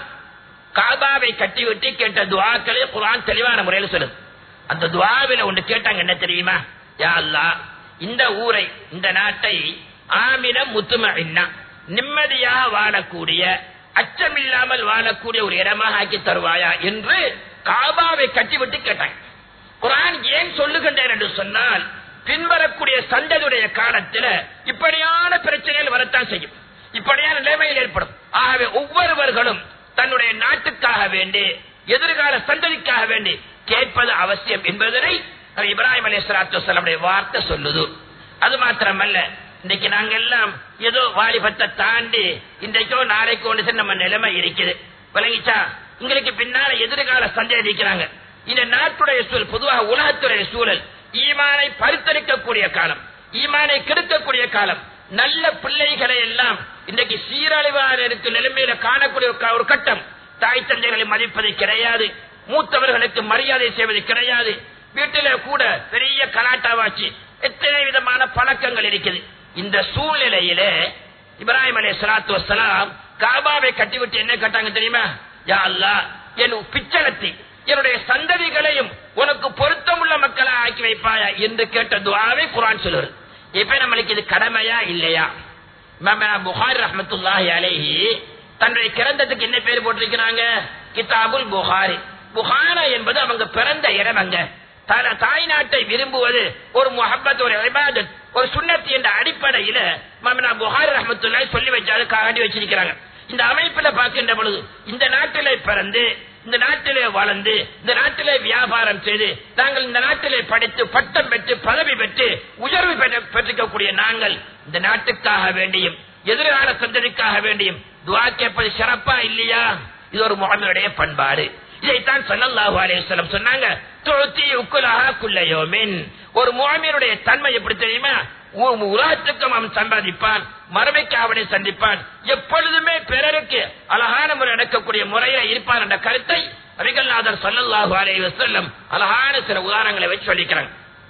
காபாவை கட்டிவிட்டு கேட்ட துவாக்களே குர்ஆன் தெளிவான முறையில் சொல்லுது அந்த துவாவில ஒன்று கேட்டாங்க என்ன தெரியுமா யா அல்லாஹ் இந்த ஊரை இந்த நாட்டை ஆமின முத்துமஇன்னா நிம்மதியாக வாழக்கூடிய அச்சமில்லாமல் வாழக்கூடிய ஒரு இடமாக ஆக்கி தருவாயா என்று காபாவை கட்டிவிட்டு கேட்டாங்க குர்ஆன் ஏன் சொல்லுகின்றேன் என்று சொன்னால் பின்வரக்கூடிய சந்ததியுடைய காலத்தில் இப்படியான பிரச்சனைகள் வரத்தான் செய்யும் இப்படியான நிலைமையில் ஏற்படும் ஆகவே ஒவ்வொருவர்களும் தன்னுடைய நாட்டுக்காக வேண்டி எதிர்கால சந்ததிக்காக வேண்டி கேட்பது அவசியம் என்பதனை நபி இப்ராஹிம் அலி சலாத்து வார்த்தை சொல்லுது அது மாத்திரமல்ல இன்னைக்கு நாங்க எல்லாம் ஏதோ வாலிபத்தை தாண்டி இன்றைக்கோ நாளைக்கோ ஒன்று சரி நம்ம நிலைமை இருக்குது விளங்கிச்சா உங்களுக்கு பின்னால எதிர்கால சந்தேகம் இருக்கிறாங்க இந்த நாட்டுடைய சூழல் பொதுவாக உலகத்துடைய சூழல் ஈமானை பரித்தரிக்கக்கூடிய காலம் ஈமானை கெடுக்கக்கூடிய காலம் நல்ல பிள்ளைகளை எல்லாம் இன்றைக்கு சீரழிவான இருக்கு நிலைமையில காணக்கூடிய ஒரு க- ஒரு கட்டம் தாய் தந்தைகளை மதிப்பது கிடையாது மூத்தவர்களுக்கு மரியாதை செய்வது கிடையாது வீட்டில கூட பெரிய கலாட்டாவாச்சு எத்தனை விதமான பழக்கங்கள் இருக்குது இந்த சூழ்நிலையிலே இப்ராஹிம் அலி சலாத்து வசலாம் காபாவை கட்டிவிட்டு என்ன கேட்டாங்க தெரியுமா யா அல்லாஹ் என் பிச்சளத்தி என்னுடைய சந்ததிகளையும் உனக்கு பொருத்தமுள்ள மக்களை ஆக்கி வைப்பாயா என்று கேட்ட துவாவை குரான் சொல்லுறது இப்ப நம்மளுக்கு இது கடமையா இல்லையா இமாம் புகாரி ரஹ்மத்துல்லாஹி அலைஹி தன்னுடைய கிறந்ததுக்கு என்ன பேர் போட்டிருக்கிறாங்க கிதாபுல் புகாரி புகாரா என்பது அவங்க பிறந்த இடம் அங்க தன தாய் நாட்டை விரும்புவது ஒரு முஹப்பத் ஒரு இபாதத் ஒரு சுன்னத் என்ற அடிப்படையில மாமனா புகாரி ரஹ்மத்துல்லாஹி சொல்லி வச்சாரு காட்டி வச்சிருக்கிறாங்க இந்த அமைப்புல பார்க்கின்ற பொழுது இந்த நாட்டிலே பிறந்து இந்த நாட்டிலே வளர்ந்து இந்த நாட்டிலே வியாபாரம் செய்து நாங்கள் இந்த நாட்டிலே படித்து பட்டம் பெற்று பதவி பெற்று உயர்வு பெற்று- பெற்றுக்கக்கூடிய நாங்கள் இந்த நாட்டுக்காக வேண்டியும் எதிர்கால சந்ததிக்காக வேண்டியும் துவா கேட்பது சிறப்பா இல்லையா இது ஒரு முகமையுடைய பண்பாடு இதைத்தான் ஸல்லல்லாஹு அலைஹி வஸல்லம் சொன்னாங்க துத்தி உக்குலஹா குல்ல யௌமின் ஒரு முகமையுடைய தன்மை எப்படி தெரியுமா உ- உலகத்துக்கும் அவன் சம்பாதிப்பான் மறுமைக்கு அவனை சந்திப்பான் எப்பொழுதுமே பிறருக்கு அழகான முறை நடக்கக்கூடிய முறையில இருப்பான் என்ற கருத்தை அபிகல்நாதர் ஸல்லல்லாஹு அலைஹி வஸல்லம் அழகான சில உதாரணங்களை வச்சு சொல்லிக்கிறாங்க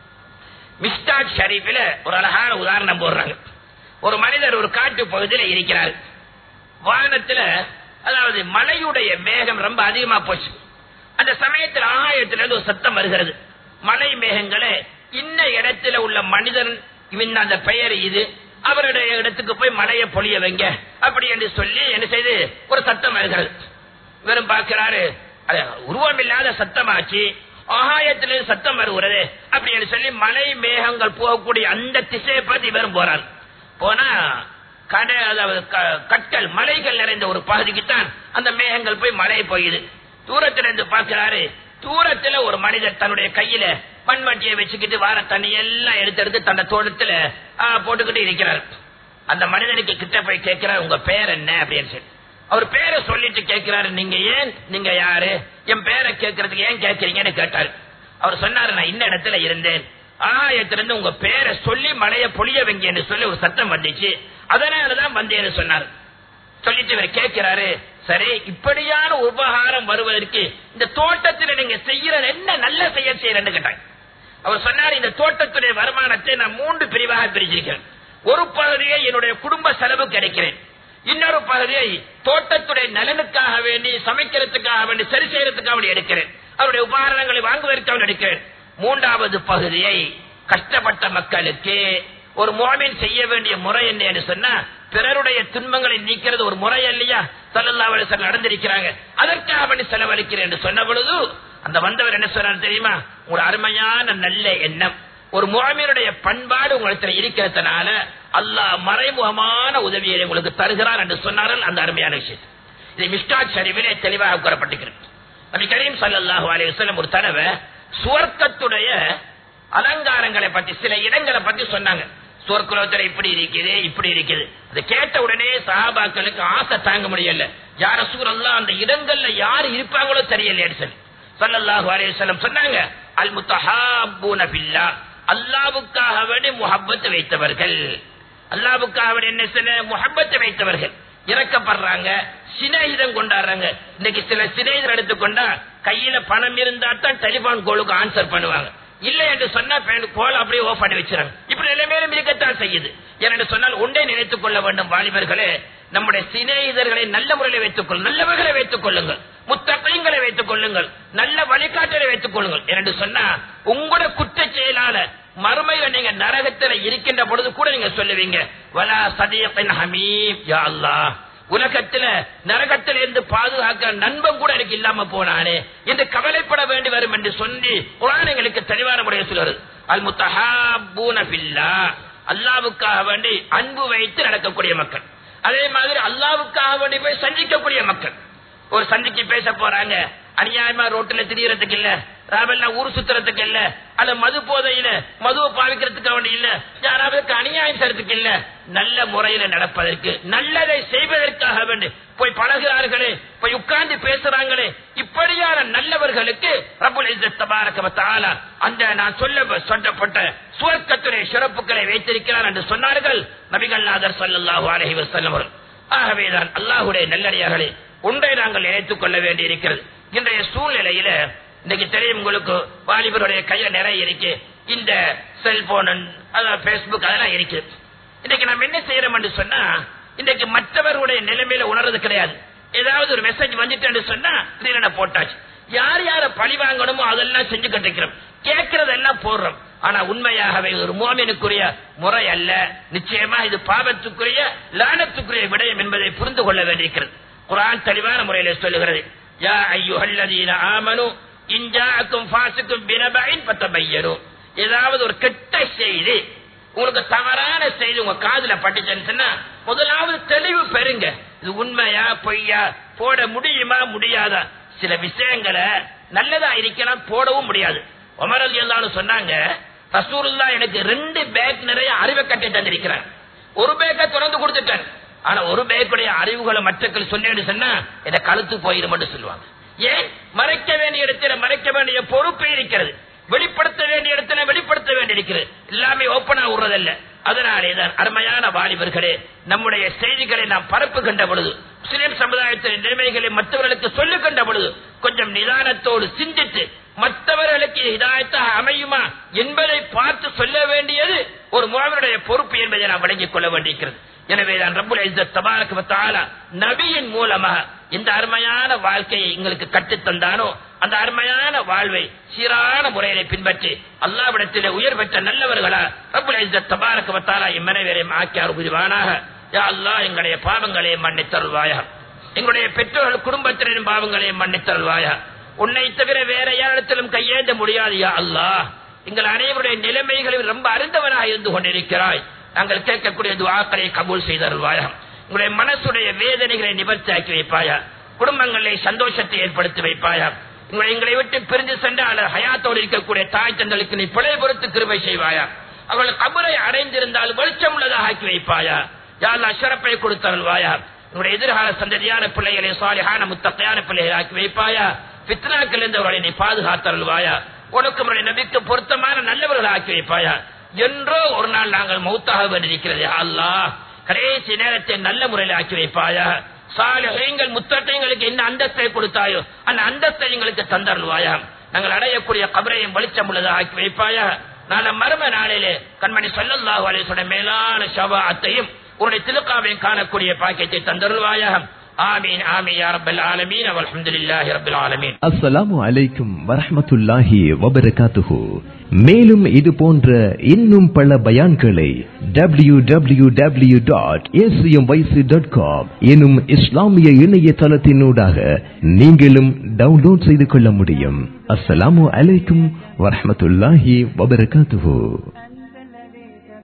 மிஸ்டாட் ஷரீஃபில் ஒரு அழகான உதாரணம் போடுறாங்க ஒரு மனிதர் ஒரு காட்டு பகுதியில் இருக்கிறார் வானத்துல அதாவது மலையுடைய மேகம் ரொம்ப அதிகமா போச்சு அந்த சமயத்தில் ஆகாயத்துல இருந்து ஒரு சத்தம் வருகிறது மலை மேகங்களே இன்ன இடத்துல உள்ள மனிதன் இவன் அந்த பெயர் இது அவருடைய இடத்துக்கு போய் மழையை பொழிய வைங்க அப்படி என்று சொல்லி என்ன செய்து ஒரு சத்தம் வருகிறது இவரும் பார்க்கிறாரு அது உருவமில்லாத சத்தமாச்சு ஆகாயத்திலிருந்து சத்தம் வருகிறது அப்படின்னு சொல்லி மலை மேகங்கள் போகக்கூடிய அந்த திசையை பார்த்து இவரும் போறார் போனா கடை அதாவது க- கற்கள் மலைகள் நிறைந்த ஒரு பகுதிக்கு தான் அந்த மேகங்கள் போய் மழை போயுது தூரத்துல இருந்து பார்க்கிறாரு தூரத்துல ஒரு மனிதர் தன்னுடைய கையில மண்மட்டியை வச்சுக்கிட்டு வார தண்ணி எல்லாம் எடுத்து எடுத்து தன்னை தோட்டத்துல ஆ, போட்டுக்கிட்டு இருக்கிறார் அந்த மனிதனுக்கு கிட்ட போய் கேட்கிறார் உங்க பேர் என்ன அப்படின்னு சொல்லி அவர் பேரை சொல்லிட்டு கேட்கிறாரு நீங்க ஏன் நீங்க யாரு என் பேரை கேட்கறதுக்கு ஏன் கேட்கறீங்கன்னு கேட்டாரு அவர் சொன்னாரு நான் இந்த இடத்துல இருந்தேன் ஆகாயத்திலிருந்து உங்க பேரை சொல்லி மழைய பொழிய வைங்கன்னு சொல்லி ஒரு சத்தம் வந்துச்சு அதனாலதான் வந்தேன்னு சொன்னார் சொல்லிட்டு இவர் கேட்கிறாரு சரி இப்படியான உபகாரம் வருவதற்கு இந்த தோட்டத்தில் நீங்க செய்யற என்ன நல்ல செயல் செய்யறன்னு கேட்டாங்க அவர் சொன்னார் இந்த தோட்டத்துடைய வருமானத்தை நான் மூன்று பிரிவாக பிரிச்சிருக்கிறேன் ஒரு பகுதியை என்னுடைய குடும்ப செலவு கிடைக்கிறேன் இன்னொரு பகுதியை தோட்டத்துடைய நலனுக்காக வேண்டி சமைக்கிறதுக்காக வேண்டி சரி செய்யறதுக்காக வேண்டி எடுக்கிறேன் அவருடைய உபகரணங்களை வாங்குவதற்காக வேண்டி எடுக்கிறேன் மூன்றாவது பகுதியை கஷ்டப்பட்ட மக்களுக்கு ஒரு மோமின் செய்ய வேண்டிய முறை என்ன என்று சொன்னா பிறருடைய துன்பங்களை நீக்கிறது ஒரு முறை இல்லையா சல்லல்லா அலிஸ்லாம் நடந்திருக்கிறாங்க அதற்காக வேண்டி செலவழிக்கிறேன் என்று சொன்ன பொழுது அந்த வந்தவர் என்ன சொன்னார் தெரியுமா ஒரு அருமையான நல்ல எண்ணம் ஒரு முகமீனுடைய பண்பாடு உங்களுக்கு இருக்கிறதுனால அல்லாஹ் மறைமுகமான உதவியை உங்களுக்கு தருகிறார் என்று சொன்னார்கள் அந்த அருமையான விஷயம் இதை மிஸ்டாட் ஷரீஃபிலே தெளிவாக கூறப்பட்டிருக்கிறது நபி கரீம் ஸல்லல்லாஹு அலைஹி வஸல்லம் ஒரு தடவை சுவர்க்கத்துடைய அலங்காரங்களை பற்றி சில இடங்களை பற்றி சொன்னாங்க சுவர்க்குலத்துல இப்படி இருக்குது இப்படி இருக்குது அதை கேட்ட உடனே சஹாபாக்களுக்கு ஆசை தாங்க முடியல யார சூழல்லாம் அந்த இடங்கள்ல யார் இருப்பாங்களோ தெரியலைன்னு சொல்லி ஸல்லல்லாஹு அலைஹி வஸல்லம் சொன்னாங்க அல் முத்தஹாப்பூன பில்லா அல்லாவுக்காக வேண்டி முஹப்பத் வைத்தவர்கள் அல்லாவுக்காக வேண்டி என்ன சில முஹப்பத் வைத்தவர்கள் இறக்கப்படுறாங்க சிநேகிதம் கொண்டாடுறாங்க இன்னைக்கு சில சிநேகிதர் எடுத்துக்கொண்டா கையில பணம் இருந்தா தான் டெலிபோன் கோலுக்கு ஆன்சர் பண்ணுவாங்க இல்ல என்று சொன்னா கோல் அப்படியே ஓஃப் பண்ணி வச்சிருக்காங்க இப்படி நிலைமையிலும் இருக்கத்தான் செய்யுது ஏனென்று சொன்னால் ஒன்றை நினைத்துக் கொள்ள வேண்டும் வாலிபர்களே நம்முடைய சிநேகிதர்களை நல்ல முறையில் வைத்துக் கொள்ளுங்கள் நல்லவர்களை வைத்துக் கொள்ளுங்கள் முத்தகைங்களை வைத்துக் கொள்ளுங்கள் நல்ல வழிகாட்டலை வைத்துக் கொள்ளுங்கள் என்று சொன்னா உங்களோட குற்ற செயலால மறுமையில நீங்க நரகத்துல இருக்கின்ற பொழுது கூட நீங்க சொல்லுவீங்க வலா சதியத்தின் ஹமீம் யா அல்லாஹ் உலகத்துல நரகத்தில் இருந்து பாதுகாக்க நண்பன் கூட எனக்கு இல்லாம போனானே என்று கவலைப்பட வேண்டி வரும் என்று சொல்லி குரான் எங்களுக்கு தெளிவான முறையை சொல்லுறது அல் முத்தஹாபூன பில்லா அல்லாவுக்காக வேண்டி அன்பு வைத்து நடக்கக்கூடிய மக்கள் அதே மாதிரி அல்லாவுக்காக வேண்டி போய் சந்திக்கக்கூடிய மக்கள் ஒரு சந்திக்கு பேச போறாங்க அநியாயமா ரோட்டுல திரியறதுக்கு இல்ல ராவெல்லாம் ஊர் சுத்துறதுக்கு இல்ல அல்ல மது போதையில மதுவை பாவிக்கிறதுக்கு வேண்டி இல்ல யாராவது அநியாயம் செய்யறதுக்கு இல்ல நல்ல முறையில நடப்பதற்கு நல்லதை செய்வதற்காக வேண்டி போய் பழகிறார்களே போய் உட்கார்ந்து பேசுறாங்களே இப்படியான நல்லவர்களுக்கு ரபுல் தபாரக அந்த நான் சொல்ல சொல்லப்பட்ட சுவர்க்கத்துடைய சிறப்புகளை வைத்திருக்கிறார் என்று சொன்னார்கள் நபிகள் நாதர் சல்லாஹூ அலஹி வசல்லம் ஆகவேதான் அல்லாஹுடைய நல்லடியார்களே ஒன்றை நாங்கள் நினைத்துக் கொள்ள வேண்டி இருக்கிறது இன்றைய சூழ்நிலையில இன்னைக்கு தெரியும் உங்களுக்கு வாலிபருடைய கையில நிறைய இருக்கு இந்த செல்போன் பேஸ்புக் அதெல்லாம் இருக்கு இன்னைக்கு நம்ம என்ன செய்யறோம் என்று சொன்னா இன்னைக்கு மற்றவர்களுடைய நிலைமையில உணர்றது கிடையாது ஏதாவது ஒரு மெசேஜ் வந்துட்டு சொன்னா திடீரென போட்டாச்சு யார் யார பழி வாங்கணுமோ அதெல்லாம் செஞ்சு கட்டிக்கிறோம் கேட்கறதெல்லாம் போடுறோம் ஆனா உண்மையாகவே ஒரு மோமினுக்குரிய முறை அல்ல நிச்சயமா இது பாவத்துக்குரிய லானத்துக்குரிய விடயம் என்பதை புரிந்து கொள்ள வேண்டியிருக்கிறது குரான் தெளிவான முறையில சொல்லுகிறது யா ஐயுஹல்லதீன ஆமனு இன்ஜாக்கும் ஃபாசிக்கும் பினபைன் பத்தபையனு ஏதாவது ஒரு கெட்ட செய்தி உங்களுக்கு தவறான செய்தி உங்க காதுல பட்டுச்சுன்னு சொன்னா முதலாவது தெளிவு பெறுங்க இது உண்மையா பொய்யா போட முடியுமா முடியாதா சில விஷயங்களை நல்லதா இருக்கலாம் போடவும் முடியாது உமரல் எல்லாரும் சொன்னாங்க ரசூருல்லா எனக்கு ரெண்டு பேக் நிறைய அறிவை கட்டி தந்திருக்கிறார் ஒரு பேக்கை திறந்து கொடுத்துட்டேன் ஆனா ஒரு பேக்குடைய அறிவுகளை மற்றக்கள் சொன்னேன்னு சொன்னா என்ன கழுத்து போயிடும் மட்டும் சொல்லுவாங்க ஏன் மறைக்க வேண்டிய இடத்துல மறைக்க வேண்டிய பொறுப்பு இருக்கிறது வெளிப்படுத்த வேண்டிய இடத்துல வெளிப்படுத்த வேண்டியிருக்கிறது எல்லாமே ஓப்பனா விடுறதல்ல அதனாலே தான் அருமையான வாலிபர்களே நம்முடைய செய்திகளை நாம் பரப்புகின்ற பொழுது முஸ்லிம் சமுதாயத்தின் நிலைமைகளை மற்றவர்களுக்கு சொல்லுகின்ற பொழுது கொஞ்சம் நிதானத்தோடு சிந்தித்து மற்றவர்களுக்கு இதாயத்தாக அமையுமா என்பதை பார்த்து சொல்ல வேண்டியது ஒரு முகவனுடைய பொறுப்பு என்பதை நாம் வழங்கிக் கொள்ள வேண்டியிருக்கிறது எனவே தான் ரப்புல் இஸ்ஸத் தபாரக வ தஆலா நபியின் மூலமாக இந்த அருமையான வாழ்க்கையை எங்களுக்கு கற்றுத் தந்தானோ அந்த அருமையான வாழ்வை சீரான முறையிலே பின்பற்றி அல்லாவிடத்திலே உயர் பெற்ற நல்லவர்களா ரப்புல் இஸ்ஸத் தபாரக வ தஆலா இம்மனைவரையும் ஆக்கியார் புரிவானாக யா அல்லாஹ் எங்களுடைய பாவங்களை மன்னித்தருள்வாயாக எங்களுடைய பெற்றோர்கள் குடும்பத்தினரின் பாவங்களை மன்னித்தருள்வாயா உன்னை தவிர வேற யாரிடத்திலும் கையேந்த முடியாது யா அல்லாஹ் எங்கள் அனைவருடைய நிலைமைகளில் ரொம்ப அறிந்தவனாக இருந்து கொண்டிருக்கிறாய் நாங்கள் கேட்கக்கூடிய துவாக்களை கபூல் செய்தருள்வாயா உங்களுடைய மனசுடைய வேதனைகளை நிவர்த்தியாக்கி வைப்பாயா குடும்பங்களை சந்தோஷத்தை ஏற்படுத்தி வைப்பாயா உங்களை எங்களை விட்டு பிரிந்து சென்றால் ஹயாத்தோடு இருக்கக்கூடிய தாய் தந்தளுக்கு நீ பிழை பொறுத்து கிருபை செய்வாயா அவர்கள் கபரை அடைந்திருந்தால் வெளிச்சம் உள்ளதாக ஆக்கி வைப்பாயா யாழ்லா சிறப்பை கொடுத்தருள்வாயா உங்களுடைய எதிர்கால சந்ததியான பிள்ளைகளை சாலியான முத்தகையான பிள்ளைகளை ஆக்கி வைப்பாயா பித்னாக்கள் இருந்தவர்களை நீ பாதுகாத்தருள்வாயா உனக்கு உங்களுடைய நபிக்கு பொருத்தமான நல்லவர்கள் ஆக்கி வைப்பாயா என்றோ ஒரு நாள் நாங்கள் மௌத்தாக வேண்டியிருக்கிறது அல்லாஹ் கடைசி நேரத்தை நல்ல முறையில் ஆக்கி வைப்பாயா சாலைகள் முத்தட்டைங்களுக்கு என்ன அந்தஸ்தை கொடுத்தாயோ அந்த அந்தஸ்தை எங்களுக்கு தந்தருள்வாயா நாங்கள் அடையக்கூடிய கபரையும் வெளிச்சம் உள்ளதாக ஆக்கி வைப்பாயா நாள மர்ம நாளிலே கண்மணி சொல்லல்லாஹு அலைஹி மேலான ஷபாத்தையும் உன்னுடைய திருக்காவையும் காணக்கூடிய பாக்கியத்தை தந்தருள்வாயாக ஆமீன் ஆமீன் யா ரப்பல் ஆலமீன் அல்ஹம்துலில்லாஹி ரப்பில் ஆலமீன் அஸ்ஸலாமு அலைக்கும் வரஹ்மத்துல்லாஹி வபரகாத்துஹு மேலும் இது போன்ற இன்னும் பல பயான்களை W W W dot dot com எனும் இஸ்லாமிய இணையதளத்தினூடாக நீங்களும் டவுன்லோட் செய்து கொள்ள முடியும் அஸ்ஸலாமு அலைக்கும் வரஹ்மத்துல்லாஹி வபரகாத்துஹு